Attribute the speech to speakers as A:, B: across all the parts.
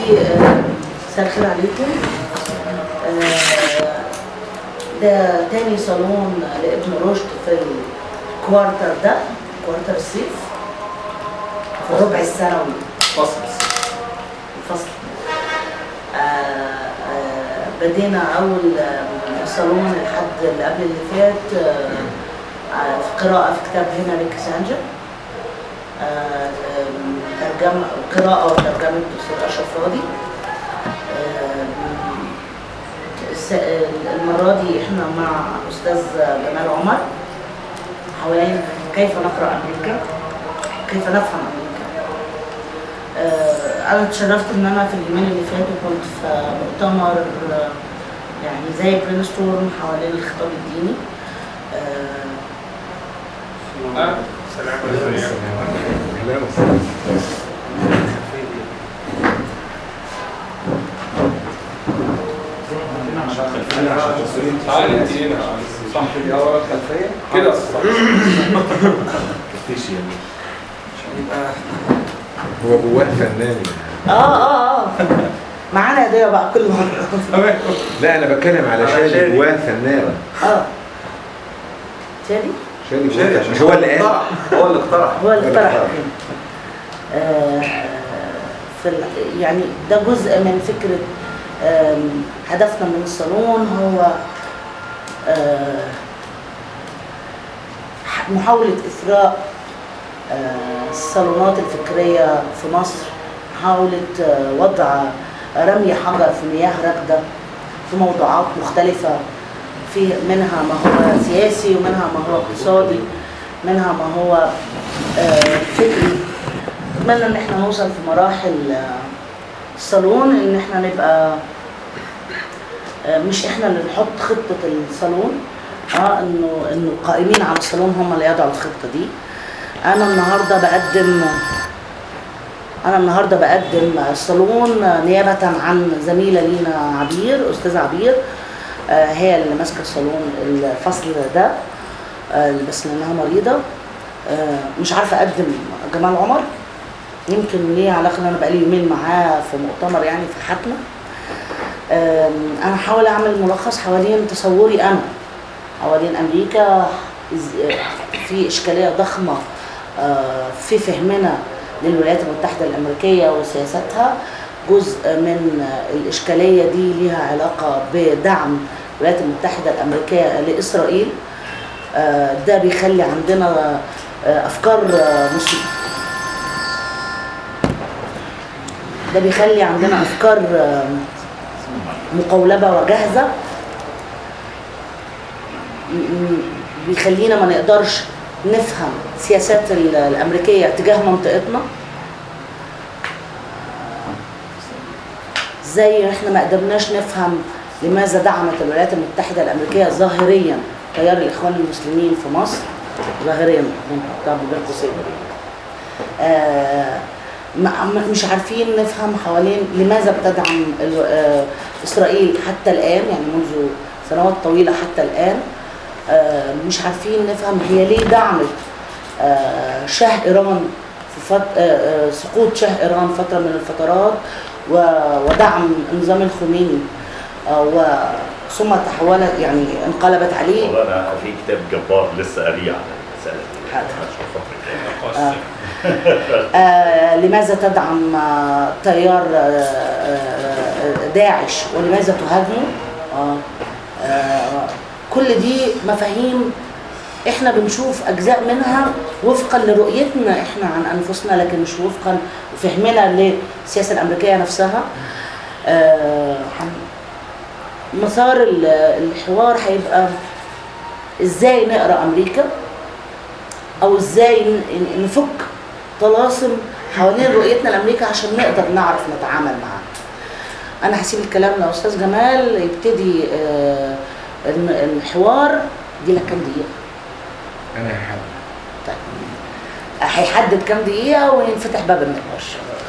A: آه، مساء الخير عليكم آه، ده تاني صالون لابن رشد في الكوارتر ده كوارتر الصيف في الربع السنوي
B: فصل
A: الفصل آه، آه، بدينا أول آه، صالون الحد اللي قبل اللي فات آه، آه، في قراءة في كتاب هنري كيسانجر آه، آم، ترجمة قراءة وترجمة الدكتور أشرف راضي آم، الس- المرة دي احنا مع أستاذ جمال عمر حوالين كيف نقرأ أمريكا كيف نفهم أمريكا آه، أنا اتشرفت إن أنا في اليومين اللي فاتوا كنت في مؤتمر آه، يعني زي برين ستورم حوالين الخطاب الديني آه،
B: آه، سلام عليكم تعالى انت هنا صح
C: دي ورا الخلفيه
B: كده صح
C: مفيش يعني يبقى
D: هو جواه فنان يعني.
A: اه اه اه معانا هدية بقى كل مرة
D: لا انا بتكلم على
C: على
D: شادي
C: شادي.
D: جواه فنان
A: اه شادي
D: شادي جواه مش هو اللي قال
C: اخترع هو اللي اخترع
A: هو اللي اقترح
D: اقترح.
A: كده. آه، في ال- يعني ده جزء من فكرة آم، هدفنا من الصالون هو آه، ح- محاولة إثراء آه، الصالونات الفكرية في مصر محاولة آه، وضع رمي حجر في مياه راكدة في موضوعات مختلفة في منها ما هو سياسي ومنها ما هو اقتصادي منها ما هو آه، فكري اتمنى ان احنا نوصل في مراحل آه، الصالون ان احنا نبقى آه، مش احنا اللي نحط خطة الصالون اه انه انه القائمين على الصالون هم اللي يضعوا الخطة دي انا النهارده بقدم انا النهارده بقدم الصالون نيابة عن زميلة لينا عبير استاذة عبير آه، هي اللي ماسكة الصالون الفصل ده آه، بس لانها مريضة آه، مش عارفة اقدم جمال عمر يمكن ليه علاقة ان انا بقالي يومين معاه في مؤتمر يعني في حتمة آم، انا هحاول اعمل ملخص حوالين تصوري انا حوالين امريكا إز- في اشكاليه ضخمه آه، في فهمنا للولايات المتحده الامريكيه وسياستها جزء من آه، الاشكاليه دي ليها علاقه بدعم الولايات المتحده الامريكيه لاسرائيل آه، ده بيخلي عندنا آه، افكار آه، مش ده بيخلي عندنا افكار آه، مقولبه وجاهزه م- م- بيخلينا ما نقدرش نفهم سياسات ال- الامريكيه تجاه منطقتنا زي احنا ما قدرناش نفهم لماذا دعمت الولايات المتحده الامريكيه ظاهريا تيار الاخوان المسلمين في مصر ظاهريا بنحطها بين قوسين آه، ما- ما- مش عارفين نفهم حوالين لماذا بتدعم ال- آه، اسرائيل حتى الان يعني منذ سنوات طويله حتى الان آه، مش عارفين نفهم هي ليه دعمت آه، شاه ايران في فت... آه، آه، سقوط شاه ايران فتره من الفترات و- ودعم نظام الخميني آه، وثم تحولت يعني انقلبت عليه
E: والله انا في كتاب جبار لسه قاريه على المساله دي
A: حاضر.
E: عشان خاطر
A: آه. آه، لماذا تدعم آه، تيار آه، آه، داعش ولماذا تهاجمه آه، آه، كل دي مفاهيم احنا بنشوف اجزاء منها وفقا لرؤيتنا احنا عن انفسنا لكن مش وفقا فهمنا للسياسه الامريكيه نفسها آه، هن- مسار ال- الحوار هيبقى ازاي نقرا امريكا او ازاي ن- ن- نفك طلاسم حوالين رؤيتنا لامريكا عشان نقدر نعرف نتعامل معاها انا هسيب الكلام لاستاذ جمال يبتدي آه، الن- الحوار دي لك كام دقيقه
D: انا هحاول
A: طيب هيحدد كام دقيقه وينفتح باب النقاش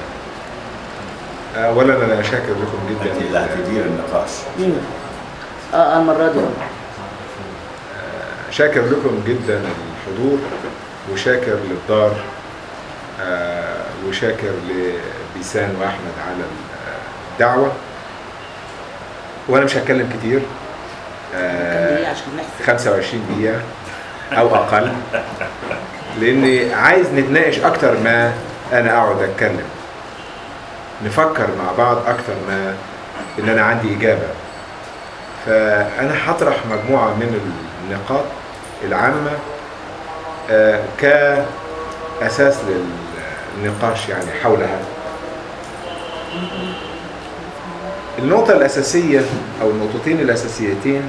D: اولا انا شاكر لكم
E: انت اللي
D: جدا
E: هتدير النقاش
A: مم. اه المره دي آه.
D: شاكر لكم جدا الحضور وشاكر للدار آه، وشاكر لبيسان واحمد على ال- الدعوة وأنا مش هتكلم كتير
A: نكمل ايه
D: آه،
A: عشان نحسب
D: 25 دقيقة أو أقل لأني عايز نتناقش أكتر ما أنا أقعد أتكلم نفكر مع بعض أكتر ما إن أنا عندي إجابة فأنا هطرح مجموعة من النقاط العامة آه، كأساس للنقاش يعني حولها النقطة الأساسية أو النقطتين الأساسيتين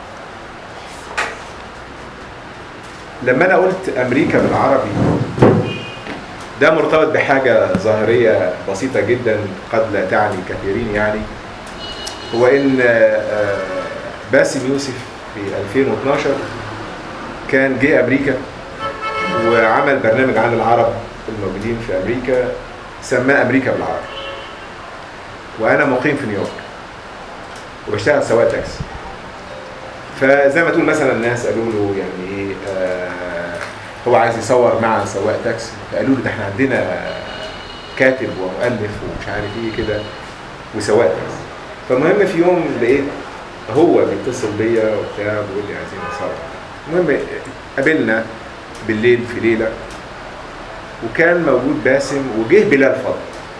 D: لما أنا قلت أمريكا بالعربي ده مرتبط بحاجة ظاهرية بسيطة جدا قد لا تعني كثيرين يعني هو إن آه، باسم يوسف في 2012 كان جه أمريكا وعمل برنامج عن العرب الموجودين في أمريكا سماه أمريكا بالعربي وأنا مقيم في نيويورك وبشتغل سواق تاكسي فزي ما تقول مثلا الناس قالوا له يعني ايه آه هو عايز يصور مع سواق تاكسي فقالوا له ده احنا عندنا كاتب ومؤلف ومش عارف ايه كده وسواق تاكسي فالمهم في يوم لقيت هو بيتصل بيا وبتاع بيقول لي عايزين نصور المهم قابلنا بالليل في ليله وكان موجود باسم وجه بلال فضل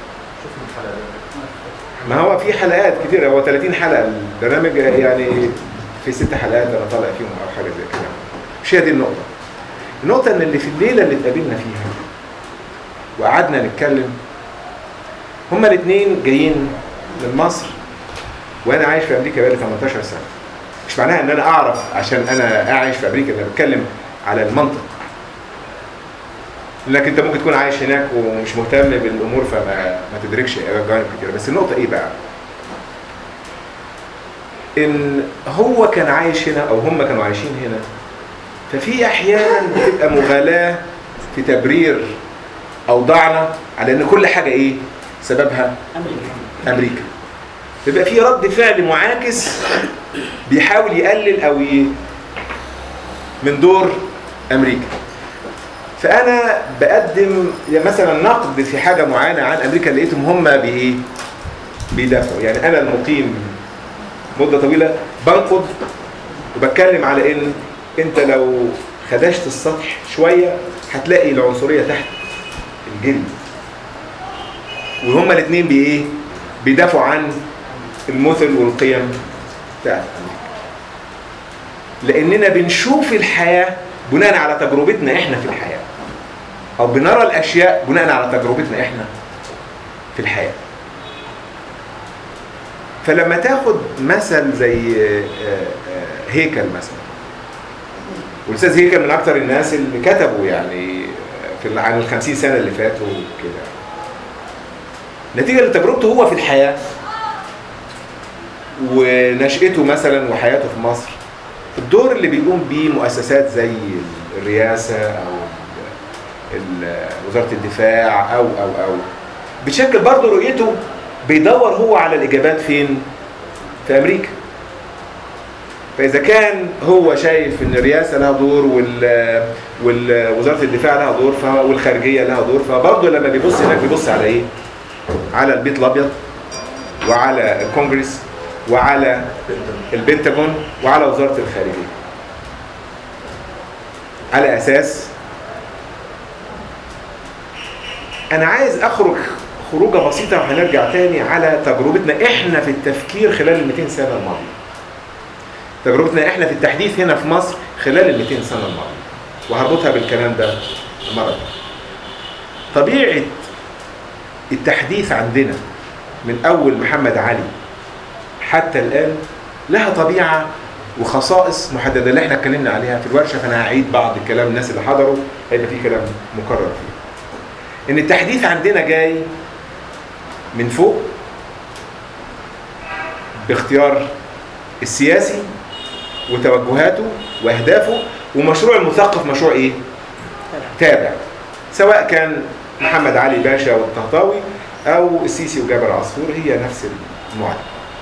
D: ما هو في حلقات كتير هو 30 حلقه البرنامج يعني في ست حلقات انا طالع فيهم او حاجه زي كده مش هي دي النقطه النقطه ان اللي في الليله اللي اتقابلنا فيها وقعدنا نتكلم هما الاثنين جايين من مصر وانا عايش في امريكا بقالي 18 سنه مش معناها ان انا اعرف عشان انا عايش في امريكا انا بتكلم على المنطق لكن انت ممكن تكون عايش هناك ومش مهتم بالامور فما ما تدركش جوانب كتير بس النقطه ايه بقى ان هو كان عايش هنا او هم كانوا عايشين هنا ففي احيانا بتبقى مغالاه في تبرير اوضاعنا على ان كل حاجه ايه سببها
A: امريكا
D: امريكا بيبقى في رد فعل معاكس بيحاول يقلل او ي... من دور امريكا فانا بقدم يعني مثلا نقد في حاجه معينه عن امريكا لقيتهم هم بايه بيدافعوا يعني انا المقيم مده طويله بنقد وبتكلم على ان انت لو خدشت السطح شويه هتلاقي العنصريه تحت الجلد وهما الاثنين بايه بيدافعوا عن المثل والقيم بتاعت امريكا لاننا بنشوف الحياه بناء على تجربتنا احنا في الحياه او بنرى الاشياء بناء على تجربتنا احنا في الحياه فلما تاخد مثل زي آه، آه، هيكل مثلا والاستاذ هيكل من اكتر الناس اللي كتبوا يعني في ال- عن الخمسين سنه اللي فاتوا كده نتيجه لتجربته هو في الحياه ونشأته مثلا وحياته في مصر الدور اللي بيقوم بيه مؤسسات زي الرئاسة أو ال- وزارة الدفاع أو أو أو بتشكل برضه رؤيته بيدور هو على الإجابات فين؟ في أمريكا فإذا كان هو شايف إن الرئاسة لها دور وال ووزارة الدفاع لها دور ف- والخارجية لها دور فبرضه لما بيبص هناك بيبص على إيه؟ على البيت الأبيض وعلى الكونجرس وعلى البنتاجون وعلى وزارة الخارجية على أساس أنا عايز أخرج خروجة بسيطة وهنرجع تاني على تجربتنا إحنا في التفكير خلال ال 200 سنة الماضية تجربتنا إحنا في التحديث هنا في مصر خلال ال 200 سنة الماضية وهربطها بالكلام ده مرة تانية. طبيعة التحديث عندنا من أول محمد علي حتى الآن لها طبيعة وخصائص محددة اللي احنا اتكلمنا عليها في الورشة فأنا هعيد بعض الكلام الناس اللي حضروا هيبقى في كلام مكرر فيه إن التحديث عندنا جاي من فوق باختيار السياسي وتوجهاته وأهدافه ومشروع المثقف مشروع إيه؟ تابع سواء كان محمد علي باشا والطهطاوي أو السيسي وجابر عصفور هي نفس المعادلة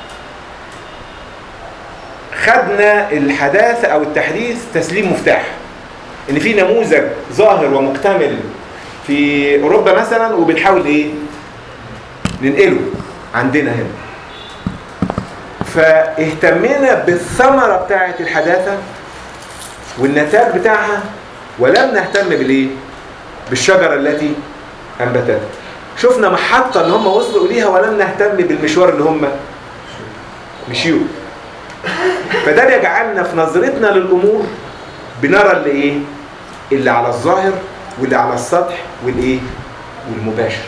D: خدنا الحداثة أو التحديث تسليم مفتاح إن في نموذج ظاهر ومكتمل في أوروبا مثلا وبنحاول إيه؟ ننقله عندنا هنا فاهتمينا بالثمرة بتاعة الحداثة والنتاج بتاعها ولم نهتم بالايه بالشجرة التي انبتتها شفنا محطة اللي هم وصلوا اليها ولم نهتم بالمشوار اللي هم مشيوه فده بيجعلنا في نظرتنا للامور بنرى اللي ايه اللي على الظاهر واللي على السطح والايه والمباشر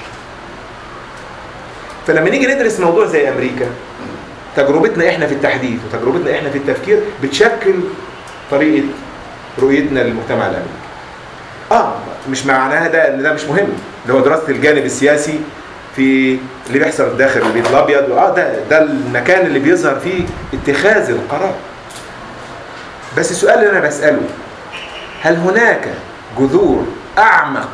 D: فلما نيجي ندرس موضوع زي امريكا تجربتنا احنا في التحديث وتجربتنا احنا في التفكير بتشكل طريقه رؤيتنا للمجتمع الامريكي اه مش معناها ده ان ده مش مهم اللي هو دراسه الجانب السياسي في اللي بيحصل داخل البيت الابيض اه ده ده المكان اللي بيظهر فيه اتخاذ القرار بس السؤال اللي انا بساله هل هناك جذور اعمق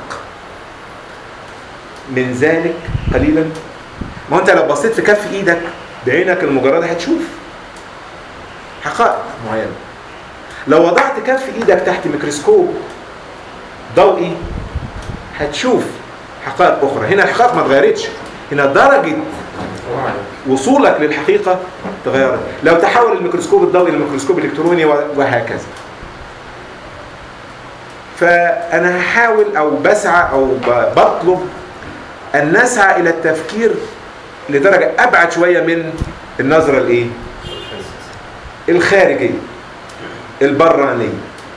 D: من ذلك قليلا ما هو انت لو بصيت في كف ايدك بعينك المجرده هتشوف حقائق معينه لو وضعت كف ايدك تحت ميكروسكوب ضوئي هتشوف حقائق اخرى هنا الحقائق ما اتغيرتش هنا درجه وصولك للحقيقه تغيرت لو تحول الميكروسكوب الضوئي للميكروسكوب الالكتروني وهكذا فانا هحاول او بسعى او بطلب ان نسعى الى التفكير لدرجه ابعد شويه من النظره الايه الخارجيه البرانيه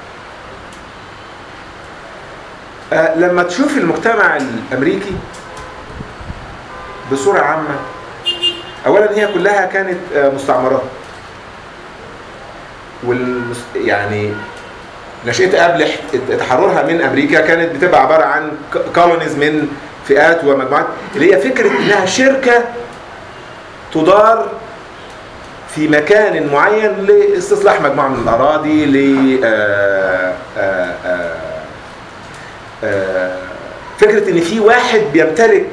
D: أه لما تشوف المجتمع الامريكي بصوره عامه اولا هي كلها كانت مستعمرات وال يعني نشأتها قبل تحررها من امريكا كانت بتبقى عباره عن كولونيز من فئات ومجموعات اللي هي فكره انها شركه تدار في مكان معين لاستصلاح مجموعه من الاراضي ل فكره ان في واحد بيمتلك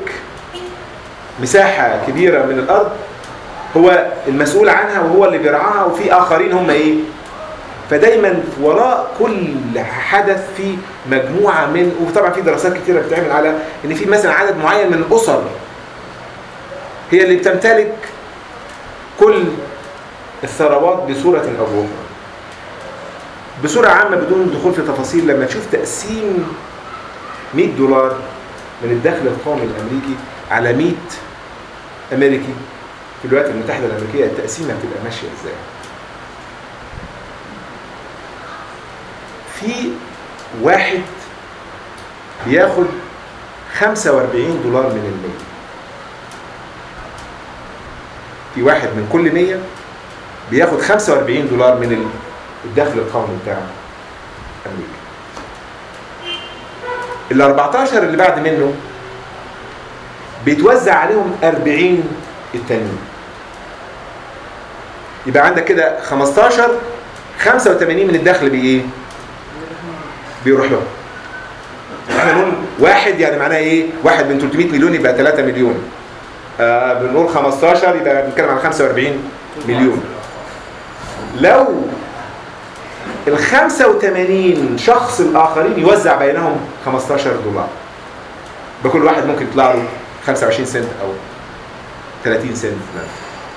D: مساحه كبيره من الارض هو المسؤول عنها وهو اللي بيرعاها وفي اخرين هم ايه فدايما وراء كل حدث في مجموعه من وطبعا في دراسات كتيره بتعمل على ان في مثلا عدد معين من الاسر هي اللي بتمتلك كل الثروات بصوره او باخرى بصوره عامه بدون دخول في تفاصيل لما تشوف تقسيم 100 دولار من الدخل القومي الامريكي على 100 امريكي في الولايات المتحده الامريكيه التقسيمه بتبقى ماشيه ازاي في واحد بياخد 45 دولار من المية في واحد من كل 100 بياخد 45 دولار من الدخل القومي بتاع امريكا ال 14 اللي بعد منه بيتوزع عليهم 40 التانيين يبقى عندك كده 15 85 من الدخل بايه بيروح لهم احنا نقول واحد يعني معناه ايه واحد من 300 مليون يبقى 3 مليون آه بنقول 15 يبقى بنتكلم عن 45 مليون لو ال 85 شخص الاخرين يوزع بينهم 15 دولار بكل واحد ممكن يطلع له 25 سنت او 30 سنت مثلا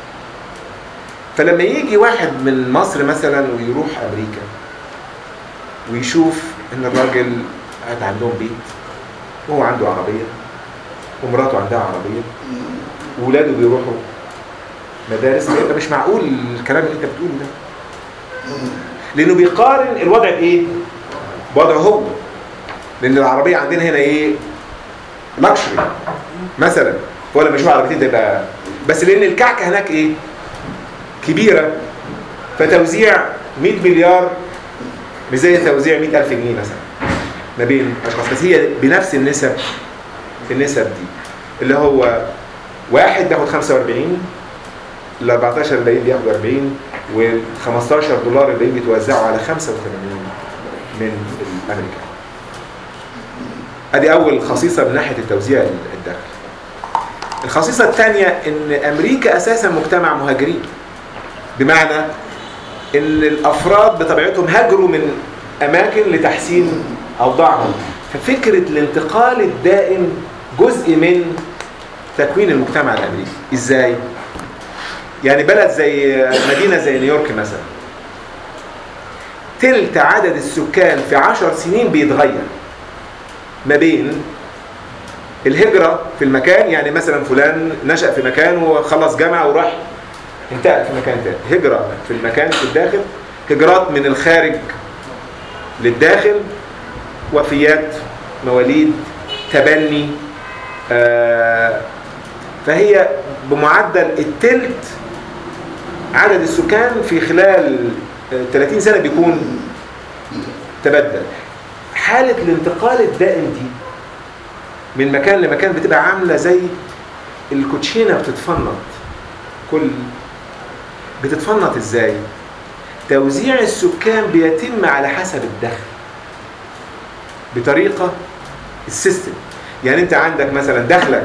D: فلما يجي واحد من مصر مثلا ويروح امريكا ويشوف ان الراجل قاعد عندهم بيت وهو عنده عربيه ومراته عندها عربيه وولاده بيروحوا مدارس يبقى مش معقول الكلام اللي انت بتقوله ده لانه بيقارن الوضع بايه بوضعه هو لان العربيه عندنا هنا ايه لاكشري مثلا هو لما يشوف عربيتين ده يبقى بس لان الكعكه هناك ايه كبيره فتوزيع 100 مليار مش زي توزيع 100000 جنيه مثلا ما بين اشخاص بس هي بنفس النسب النسب دي اللي هو واحد بياخد 45 ال 14 الباقيين بياخدوا 40 وال 15 دولار الباقيين بيتوزعوا على 85 من امريكا ادي اول خصيصه من ناحيه التوزيع الدخل الخصيصه الثانيه ان امريكا اساسا مجتمع مهاجرين بمعنى ان الافراد بطبيعتهم هاجروا من اماكن لتحسين اوضاعهم ففكره الانتقال الدائم جزء من تكوين المجتمع الامريكي ازاي يعني بلد زي مدينة زي نيويورك مثلا تلت عدد السكان في عشر سنين بيتغير ما بين الهجرة في المكان يعني مثلا فلان نشأ في مكان وخلص جامعة وراح انتقل في مكان تاني هجرة في المكان في الداخل هجرات من الخارج للداخل وفيات مواليد تبني آه فهي بمعدل التلت عدد السكان في خلال آه، 30 سنة بيكون تبدل حالة الانتقال الدائم دي من مكان لمكان بتبقى عاملة زي الكوتشينة بتتفنط كل بتتفنط ازاي توزيع السكان بيتم على حسب الدخل بطريقة السيستم يعني انت عندك مثلا دخلك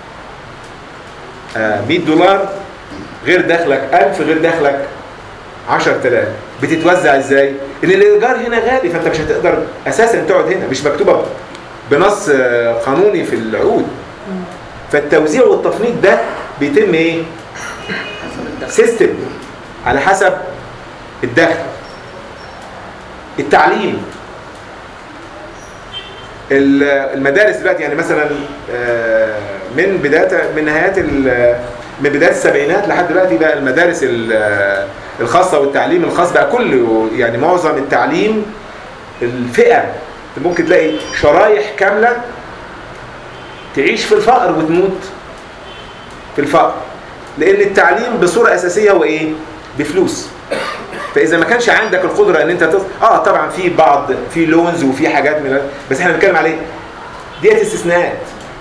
D: آه، 100 دولار غير دخلك 1000 غير دخلك 10000 بتتوزع ازاي ان الايجار هنا غالي فانت مش هتقدر اساسا تقعد هنا مش مكتوبه بنص آه، قانوني في العقود فالتوزيع والتفنيط ده بيتم ايه
A: حسب الدخل
D: سيستم على حسب الدخل التعليم ال- المدارس دلوقتي يعني مثلا آه، من بدايه من نهايات ال- من بدايه السبعينات لحد دلوقتي بقى المدارس ال- الخاصه والتعليم الخاص بقى كله يعني معظم التعليم الفئه ممكن تلاقي شرايح كامله تعيش في الفقر وتموت في الفقر لان التعليم بصوره اساسيه هو ايه بفلوس فاذا ما كانش عندك القدره ان انت تص... اه طبعا في بعض في لونز وفي حاجات من بس احنا بنتكلم عليه ديت استثناءات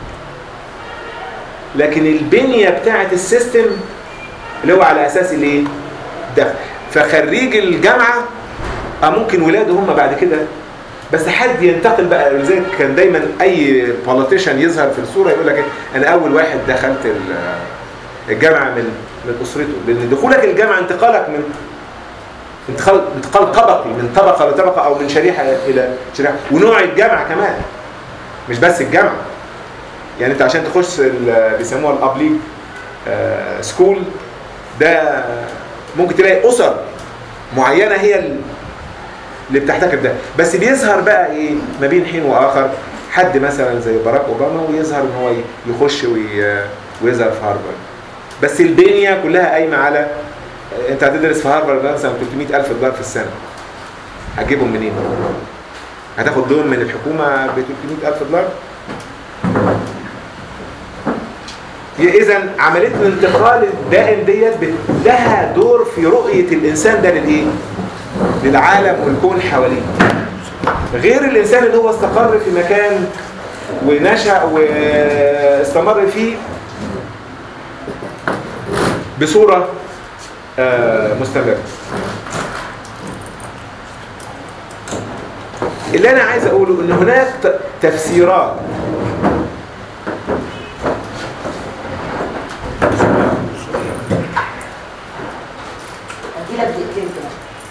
D: لكن البنيه بتاعه السيستم اللي هو على اساس الايه ده فخريج الجامعه اه ممكن ولاده هم بعد كده بس حد ينتقل بقى لذلك كان دايما اي بوليتيشن يظهر في الصوره يقول لك إيه، انا اول واحد دخلت ال- الجامعه من من اسرته لان دخولك الجامعه انتقالك من انتقال انتقال طبقي من طبقه لطبقه او من شريحه الى شريحه ونوع الجامعه كمان مش بس الجامعه يعني انت عشان تخش ال- بيسموها الابليك سكول ده ممكن تلاقي اسر معينه هي ال- اللي بتحتكر ده بس بيظهر بقى ايه ما بين حين واخر حد مثلا زي باراك اوباما ويظهر ان هو يخش وي- ويظهر في هارفارد بس البنيه كلها قايمه على انت هتدرس في هارفارد مثلا 300 الف دولار في السنه هتجيبهم منين هتاخد لون من الحكومه ب 300 الف دولار اذا عمليه الانتقال الدائم ديت بت- لها دور في رؤيه الانسان ده للايه للعالم والكون حواليه غير الانسان اللي هو استقر في مكان ونشأ واستمر فيه بصورة آه، مستمرة اللي أنا عايز أقوله إن هناك ت- تفسيرات
A: ادي لك دقيقتين كده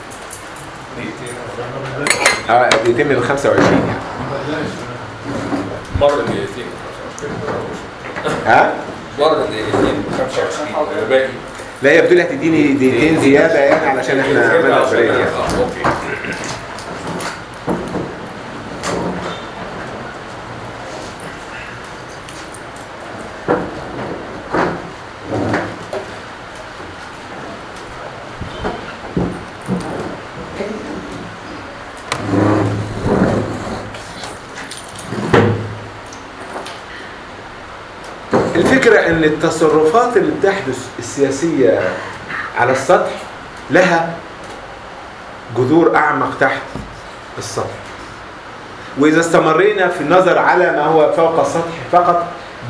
D: اه بيتم ال 25 يعني
B: مرة دقيقتين
D: ها؟
B: مرة دقيقتين 25 باقي
D: لا هي بتقول هتديني دقيقتين زيادة يعني علشان احنا عملنا بريك يعني
B: آه، اوكي
D: الفكرة ان التصرفات اللي بتحدث السياسية على السطح لها جذور اعمق تحت السطح واذا استمرينا في النظر على ما هو فوق السطح فقط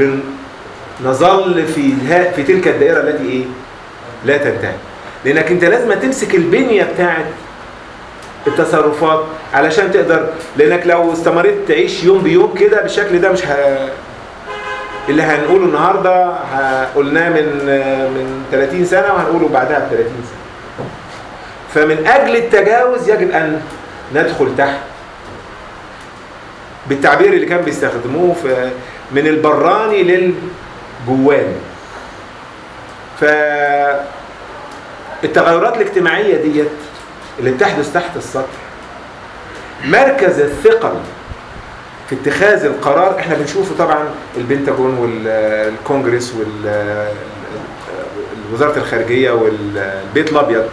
D: بنظل في ها- في تلك الدائرة التي ايه لا تنتهي لانك انت لازم تمسك البنية بتاعت التصرفات علشان تقدر لانك لو استمريت تعيش يوم بيوم كده بالشكل ده مش ه... اللي هنقوله النهارده ه- قلناه من من 30 سنه وهنقوله بعدها ب 30 سنه. فمن اجل التجاوز يجب ان ندخل تحت بالتعبير اللي كان بيستخدموه في من البراني للجواني. ف التغيرات الاجتماعيه ديت اللي بتحدث تحت السطح مركز الثقل في اتخاذ القرار احنا بنشوفه طبعا البنتاجون والكونجرس ووزاره الخارجيه والبيت الابيض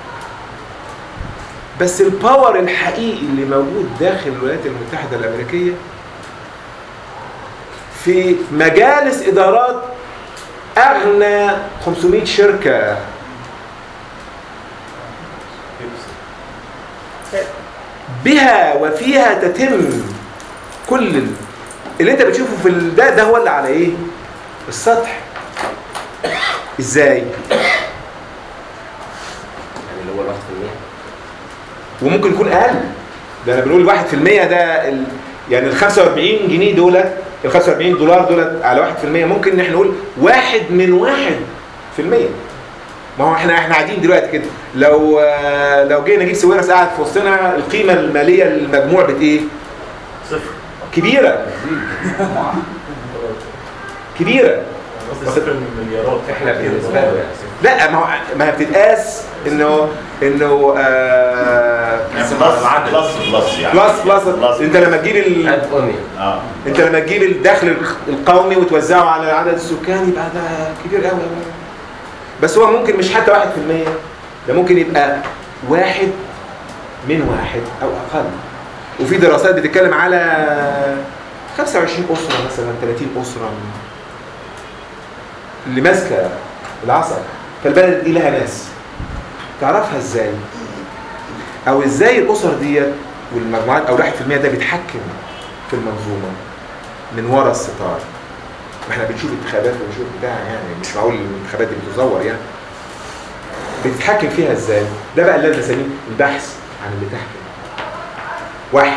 D: بس الباور الحقيقي اللي موجود داخل الولايات المتحده الامريكيه في مجالس ادارات اغنى 500 شركه بها وفيها تتم كل ال- اللي انت بتشوفه في ال- ده ده هو اللي على ايه السطح ازاي
F: يعني اللي هو الواحد في المية
D: وممكن يكون اقل ده انا بنقول 1% ده ال... يعني ال 45 جنيه دولت ال 45 دولار دولت على 1% ممكن ان احنا نقول واحد من واحد في المية ما هو احنا احنا قاعدين دلوقتي كده لو آه، لو جينا نجيب سويرس قاعد في وسطنا القيمه الماليه للمجموع بت ايه؟
E: صفر
D: كبيره كبيره
E: قصدي صفر من مليارات
F: احنا بالنسبه له يعني
D: لا ما هو ما هي بتتقاس انه انه آه
E: يعني
F: بس
E: بلس بلس بلس يعني
D: بلس بلس انت لما تجيب ال...
F: اد اونيون
E: اه
D: انت لما تجيب الدخل القومي وتوزعه على عدد السكان يبقى ده كبير قوي بس هو ممكن مش حتى واحد في المية ده ممكن يبقى واحد من واحد او اقل وفي دراسات بتتكلم على 25 اسره مثلا 30 اسره اللي ماسكه العصا فالبلد دي لها ناس تعرفها ازاي او ازاي الاسر ديت والمجموعات او 1% ده بيتحكم في المنظومه من ورا الستار ما احنا بنشوف انتخابات وبنشوف بتاع يعني مش معقول الانتخابات دي بتزور يعني بتتحكم فيها ازاي ده بقى اللي انا بسميه البحث عن اللي تحت واحد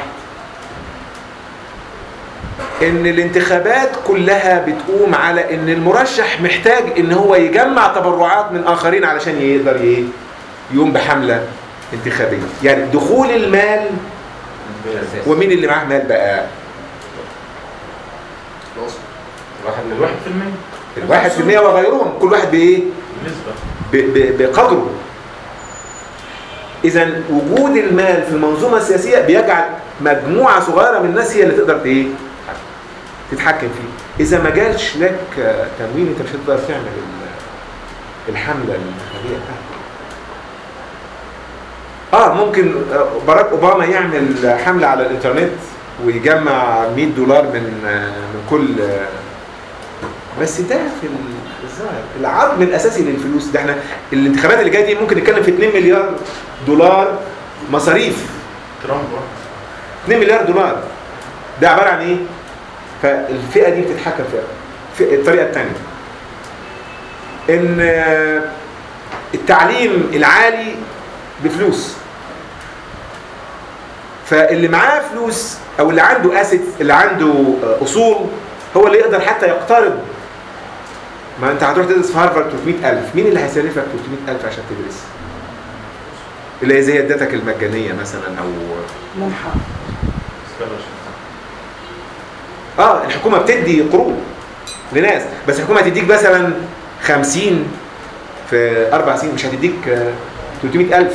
D: ان الانتخابات كلها بتقوم على ان المرشح محتاج ان هو يجمع تبرعات من اخرين علشان يقدر ايه يقوم بحمله انتخابيه يعني دخول المال ومين اللي معاه مال بقى
F: واحد من واحد
E: في المية
D: الواحد في المية وغيرهم كل واحد بايه
E: بالنسبة
D: ب- ب- بقدره اذا وجود المال في المنظومه السياسيه بيجعل مجموعه صغيره من الناس هي اللي تقدر ايه تتحكم فيه اذا ما جالش لك آه، تمويل انت مش هتقدر تعمل ال- الحمله الانتخابيه بتاعتك اه ممكن آه، باراك اوباما يعمل حمله على الانترنت ويجمع 100 دولار من آه، من كل آه، بس ده في ال- الظاهر العظم الاساسي للفلوس ده احنا الانتخابات اللي جايه دي ممكن نتكلم في 2 مليار دولار مصاريف
E: ترامب واحد
D: 2 مليار دولار ده عباره عن ايه؟ فالفئه دي بتتحكم فيها في الطريقه الثانيه ان آه، التعليم العالي بفلوس فاللي معاه فلوس او اللي عنده اسيت اللي عنده آه، اصول هو اللي يقدر حتى يقترض ما انت هتروح تدرس في هارفارد 300000 مين اللي هيسلفك 300000 عشان تدرس اللي هي زي ادتك المجانيه مثلا او
A: منحة
E: سكولرشيب
D: اه الحكومه بتدي قروض لناس بس الحكومه هتديك مثلا 50 في اربع سنين مش هتديك آه، 300000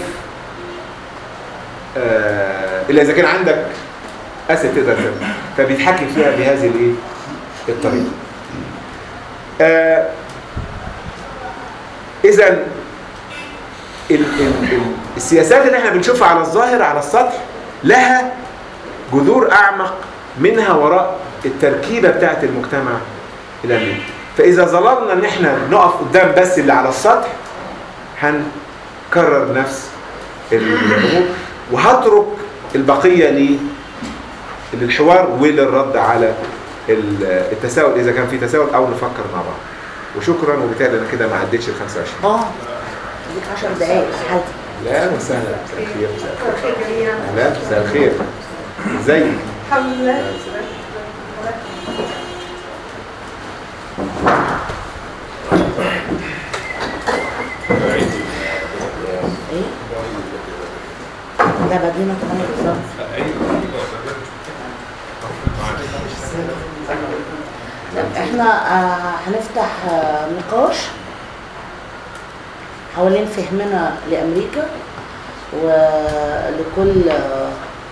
D: آه الا اذا كان عندك اسد تقدر تعمل فبيتحكم فيها بهذه الايه الطريقه آه اذا ال- ال- ال- السياسات اللي احنا بنشوفها على الظاهر على السطح لها جذور اعمق منها وراء التركيبه بتاعت المجتمع الامريكي فاذا ظللنا ان احنا نقف قدام بس اللي على السطح هنكرر نفس الامور وهترك البقيه ليه للحوار وللرد على ال- التساؤل اذا كان في تساؤل او نفكر مع بعض وشكرا وبالتالي انا كده ما عدتش ال 25
A: اه ليك 10 دقايق عادي
D: لا وسهلا مساء الخير مساء الخير لا مساء الخير ازيك
G: الحمد لله
A: ايه ده بدينا 8 بالظبط طب احنا آه هنفتح آه نقاش حوالين فهمنا لامريكا ولكل آه،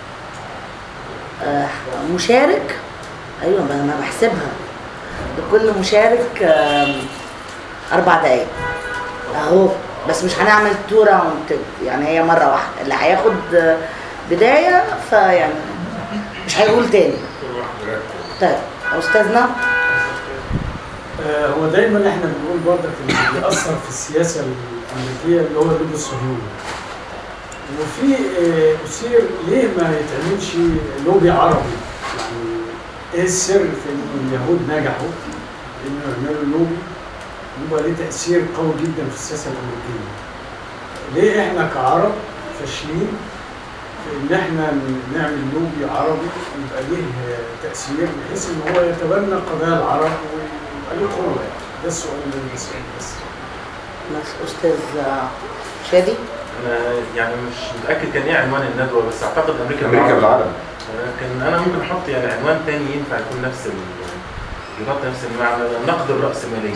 A: آه، مشارك ايوه ما انا بحسبها لكل مشارك آم، اربع دقايق اهو بس مش هنعمل تو راوند يعني هي مره واحده اللي هياخد آه، بدايه فيعني مش هيقول تاني
B: كل واحد مركز
A: طيب استاذنا
G: آه، هو دايما احنا بنقول برضك اللي بيأثر في السياسه الامريكيه اللي هو اللوبي الصهيوني وفي آه، اثير ليه ما يتعملش لوبي عربي يعني ايه السر في ان اليهود نجحوا انه يعملوا لوبي يبقى ليه تاثير قوي جدا في السياسه الامريكيه ليه احنا كعرب فاشلين في ان احنا نعمل لوبي عربي يبقى ليه تاثير بحيث ان هو يتبنى قضايا العرب ويبقى له قوه يعني ده السؤال اللي أنا بسأله بس
A: بس استاذ آه، شادي
H: انا يعني مش متاكد كان ايه عنوان الندوه بس اعتقد امريكا
D: امريكا بالعربي
H: لكن انا ممكن احط يعني عنوان تاني ينفع يكون نفس ال- يغطي نفس المعنى نقد الراسماليه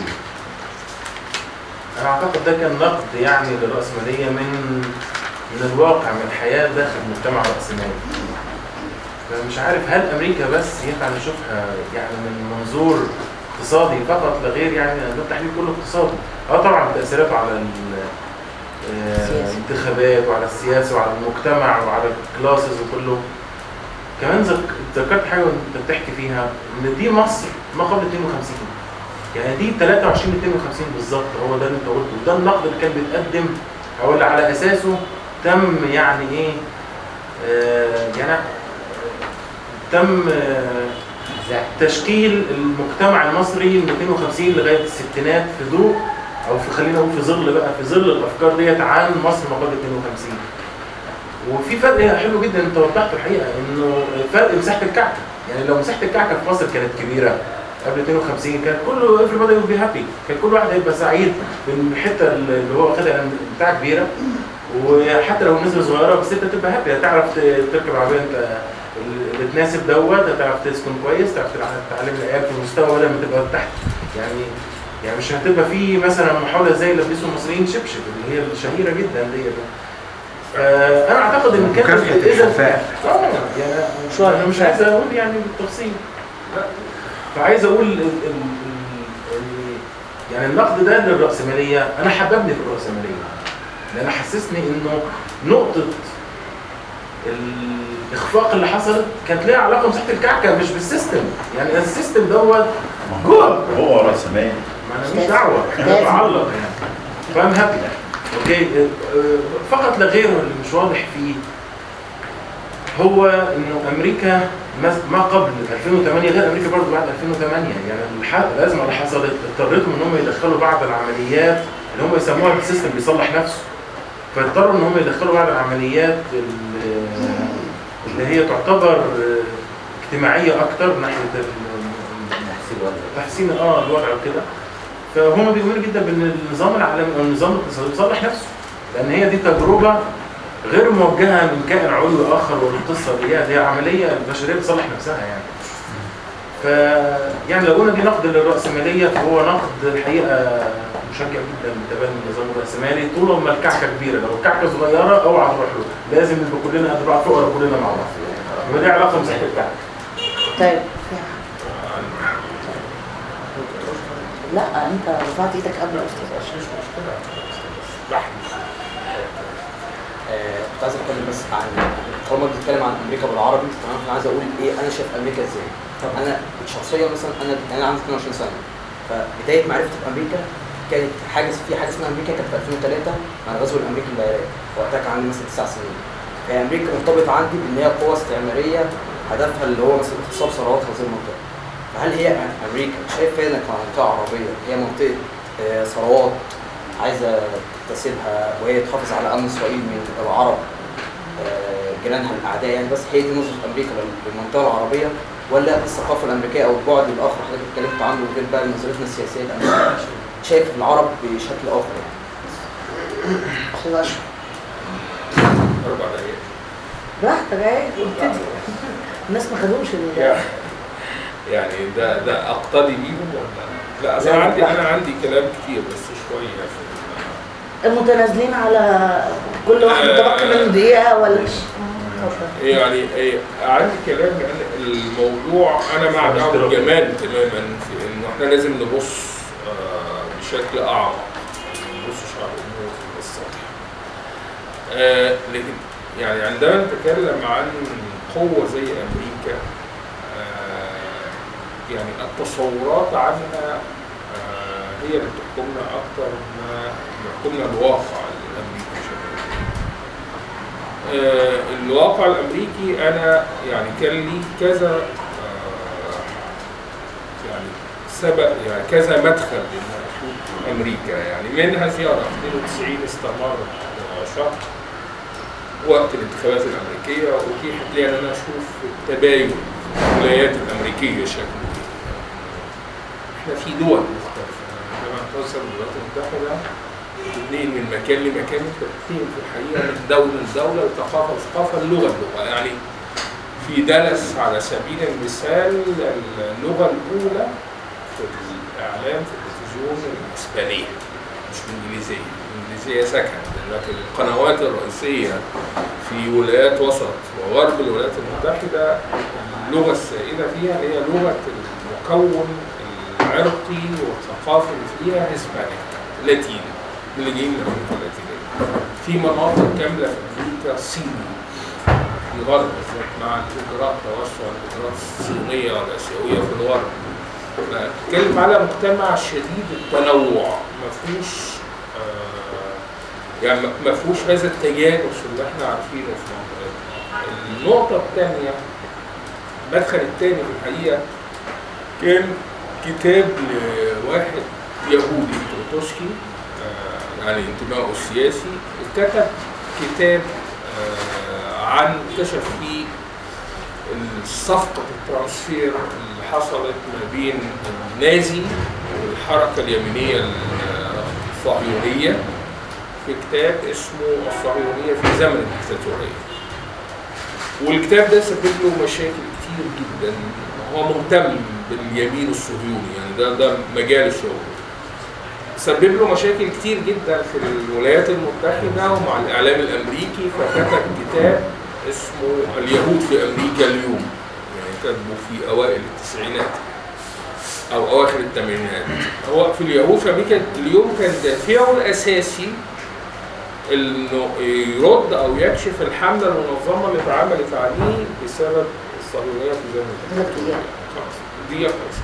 H: انا اعتقد ده كان نقد يعني للراسماليه من من الواقع من الحياه داخل مجتمع راسمالي فمش عارف هل امريكا بس ينفع نشوفها يعني من منظور اقتصادي فقط لا غير يعني ده التحليل كله اقتصادي اه طبعا تاثيراته على ال- آه،
A: السياسة.
H: الانتخابات وعلى السياسه وعلى المجتمع وعلى الكلاسز وكله كمان ذك- ذكرت حاجه وانت بتحكي فيها ان دي مصر ما قبل 52 يعني دي 23 52 بالظبط هو ده اللي انت قلته وده النقد اللي كان بيتقدم او اللي على اساسه تم يعني ايه آه يعني تم آه تشكيل المجتمع المصري من 250 لغايه الستينات في ضوء او في خلينا نقول في ظل بقى في ظل الافكار ديت عن مصر ما قبل 52 وفي فرق حلو جدا انت وضحت الحقيقه انه فرق مساحه الكعكه يعني لو مساحه الكعكه في مصر كانت كبيره قبل 52 كان كله everybody would be happy كان كل واحد هيبقى سعيد بالحته اللي هو واخدها بتاع كبيره وحتى لو نسبه صغيره بس انت تبقى هابي هتعرف تركب عربيه انت اللي تناسب دوت هتعرف تسكن كويس تعرف تعلم العيال في المستوى لما تبقى تحت يعني يعني مش هتبقى في مثلا محاوله زي اللي لبسوا المصريين شبشب اللي هي الشهيره جدا ديت آه انا اعتقد ان كانت
D: مكافحة الحفاء.
H: اه يعني شو انا مش عايز اقول يعني بالتفصيل فعايز اقول ال- ال- ال- ال- يعني النقد ده للرأسمالية أنا حببني في الرأسمالية لأن حسسني إنه نقطة الإخفاق اللي حصلت كانت ليها علاقة بمساحة الكعكة مش بالسيستم يعني السيستم دوت جوه
E: هو راس مال
H: ما أنا مش دعوة أنا
A: لازم.
H: بعلق يعني فاهم هابي أوكي آه، آه، فقط لا غير اللي مش واضح فيه هو انه امريكا ما- ما قبل 2008 غير امريكا برضه بعد 2008 يعني الح- الازمه اللي حصلت اضطرتهم ان هم يدخلوا بعض العمليات اللي هم يسموها السيستم بيصلح نفسه فاضطروا ان هم يدخلوا بعض العمليات ال- اللي هي تعتبر اجتماعيه اكتر ناحيه ال-
F: تحسين وضع
H: تحسين اه الوضع وكده فهم بيؤمنوا جدا بان النظام العالمي او النظام الاقتصادي بيصلح نفسه لان هي دي تجربه غير موجهه من كائن علوي اخر والقصه دي هي عمليه البشريه بتصلح نفسها يعني ف يعني لو قلنا دي نقد للراسماليه فهو نقد الحقيقه مشجع جدا لتبني النظام الراسمالي طول ما الكعكه كبيره لو الكعكه صغيره اوعى تروح له لازم نبقى كلنا قد بعض فقراء كلنا مع بعض يبقى دي علاقه بمساحه الكعكه
A: طيب لا انت رفعت ايدك قبل يا استاذ اشرف
I: آه، كنت عايز اتكلم بس عن طالما بنتكلم عن امريكا بالعربي تمام انا عايز اقول ايه انا شايف امريكا ازاي انا شخصيا مثلا انا انا عندي 22 سنه فبدايه معرفتي بامريكا كانت حاجه في حاجه اسمها امريكا كانت في 2003 مع الغزو الامريكي للعراق وقتها كان عندي مثلا تسع سنين فهي امريكا مرتبطه عندي بان هي قوه استعماريه هدفها اللي هو مثلا اغتصاب ثروات هذه المنطقه فهل هي امريكا شايف فعلا كمنطقه عربيه هي منطقه آه، ثروات عايزه تكتسبها وهي تحافظ على امن اسرائيل من العرب آه، جيرانها الاعداء يعني بس هي دي نظره امريكا لل- للمنطقه العربيه ولا الثقافه الامريكيه او البعد الاخر حضرتك اتكلمت عنه غير بقى نظرتنا السياسيه الامريكيه شايف العرب بشكل اخر يعني
A: استاذ اشرف
B: اربع دقائق
A: براحتك اهي ابتدي الناس ما خدوش ال-
B: يعني يعني ده ده اقتدي بيهم ولا لا اصل
A: لا،
B: انا عندي
A: لا.
B: انا عندي كلام كتير بس شويه في
A: المتنازلين على كل واحد متبقي منه دقيقة ولا اتفضل.
B: يعني إيه، عندي كلام لان الموضوع انا مع دعوه جمال تماما في انه احنا لازم نبص آه، بشكل اعمق ما نبصش على الامور من السطح آه، لكن يعني عندما نتكلم عن قوه زي امريكا آه، يعني التصورات عنها آه، هي اللي بتحكمنا اكتر ما بيحكمنا الواقع الامريكي بشكل عام. آه، الواقع الامريكي انا يعني كان لي كذا آه، يعني سبق يعني كذا مدخل لان اشوف امريكا يعني منها زياره 92 استمر شهر وقت الانتخابات الامريكيه واتيحت لي ان انا اشوف التباين في الولايات الامريكيه شكله ايه احنا في دول مختلفه عندما توصل الولايات المتحده اثنين من مكان لمكان مختلفين في الحقيقه من دوله لدوله لثقافه لثقافه اللغه اللغه يعني في دالاس على سبيل المثال اللغه الاولى في الاعلام في التلفزيون الاسبانيه مش الانجليزيه الانجليزيه سكن لكن القنوات الرئيسيه في ولايات وسط وغرب الولايات المتحده اللغه السائده فيها هي لغه المكون العرقي والثقافي اللي فيها هسبانيك لاتيني اللي جايين من امريكا اللاتينيه في مناطق كامله في امريكا صيني في الغرب بالذات مع الهجرات توسع الهجرات الصينيه والاسيويه في الغرب بتكلم على مجتمع شديد التنوع ما فيهوش آه، يعني ما فيهوش هذا التجانس اللي احنا عارفينه في منطقتنا. النقطة الثانية المدخل الثاني في الحقيقة كان كتاب لواحد يهودي تروتوسكي آه، يعني انتمائه السياسي كتب كتاب آه، عن اكتشف فيه الصفقة الترانسفير اللي حصلت ما بين النازي والحركة اليمينية الصهيونية في كتاب اسمه الصهيونية في زمن الدكتاتورية والكتاب ده سبب له مشاكل كتير جدا هو مهتم باليمين الصهيوني يعني ده ده مجال الشغل سبب له مشاكل كتير جدا في الولايات المتحدة ومع الإعلام الأمريكي فكتب كتاب اسمه اليهود في أمريكا اليوم يعني كتبه في أوائل التسعينات أو أواخر الثمانينات هو في اليهود في أمريكا اليوم كان دافعه الأساسي انه يرد او يكشف الحمله المنظمه اللي اتعملت عليه بسبب الصهيونيه في زمن الدكتاتورية. خلاص دي خلاص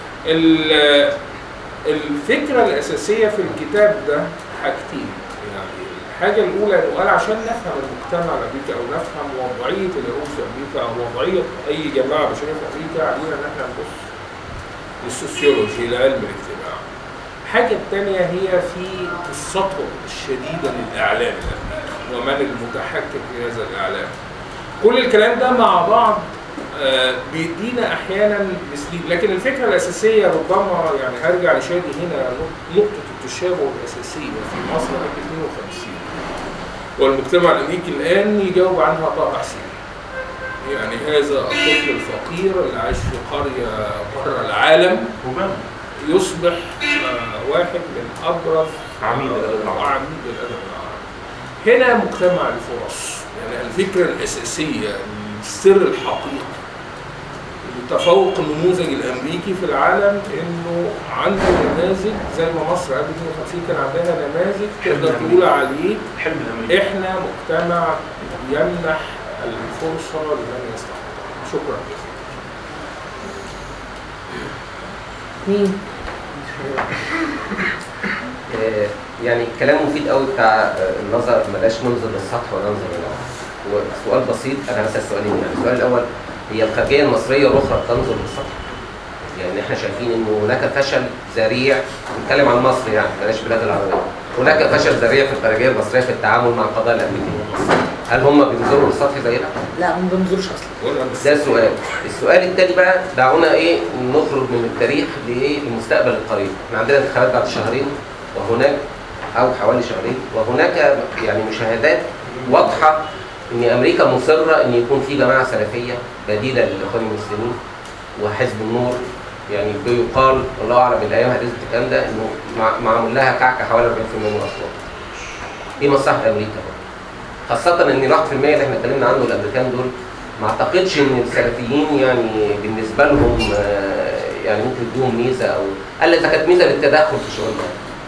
B: ال- الفكره الاساسيه في الكتاب ده حاجتين يعني الحاجه الاولى انه قال عشان نفهم المجتمع الامريكي او نفهم وضعيه اليهود في امريكا او وضعيه اي جماعه بشريه في امريكا علينا ان احنا نبص للسوسيولوجي لعلم الاجتماع الحاجة الثانية هي في السطوة الشديدة للإعلام الأمريكي ومن المتحكم في هذا الإعلام كل الكلام ده مع بعض آه، بيدينا أحيانا مسليد لكن الفكرة الأساسية ربما يعني هرجع لشادي هنا نقطة التشابه الأساسية في مصر سنة 52 والمجتمع الأمريكي الآن يجاوب عنها طه حسين يعني هذا الطفل الفقير اللي عايش في قرية بره العالم
H: وبان
B: يصبح آه، واحد من ابرز
H: عميد الأدب العربي.
B: عميد الادب العربي هنا مجتمع الفرص يعني الفكره الاساسيه السر الحقيقي لتفوق النموذج الامريكي في العالم انه عنده نماذج زي ما مصر قبل 52 كان عندها نماذج تقدر تقول عليه
H: الحلم الامريكي
B: احنا مجتمع يمنح الفرصه لمن يستحق شكرا
A: مين؟
F: آه، يعني كلام مفيد قوي بتاع آه، النظر بلاش ننظر للسطح ولا ننظر للعمق وسؤال بسيط انا هسال سؤالين يعني السؤال الاول هي الخارجيه المصريه الاخرى تنظر للسطح يعني احنا شايفين انه هناك فشل ذريع نتكلم عن مصر يعني بلاش البلاد العربيه هناك فشل ذريع في الخارجيه المصريه في التعامل مع القضايا الامريكيه هل هم بينظروا للسطح زينا؟
A: لا هم ما بينظروش اصلا
B: وأنا بس-
F: ده سؤال السؤال التاني بقى دعونا ايه نخرج من التاريخ لايه المستقبل القريب احنا عندنا انتخابات بعد شهرين وهناك او حوالي شهرين وهناك يعني مشاهدات واضحه ان امريكا مصره ان يكون في جماعه سلفيه بديله للاخوان المسلمين وحزب النور يعني بيقال الله اعلم الايام هتثبت الكلام ده انه مع- معمول لها كعكه حوالي 40% من الاصوات ايه مصلحه امريكا خاصه ان ال 1% اللي احنا اتكلمنا عنه الامريكان دول ما اعتقدش ان السلفيين يعني بالنسبه لهم آه، يعني ممكن يدوهم ميزه او الا اذا كانت ميزه للتدخل في شغلنا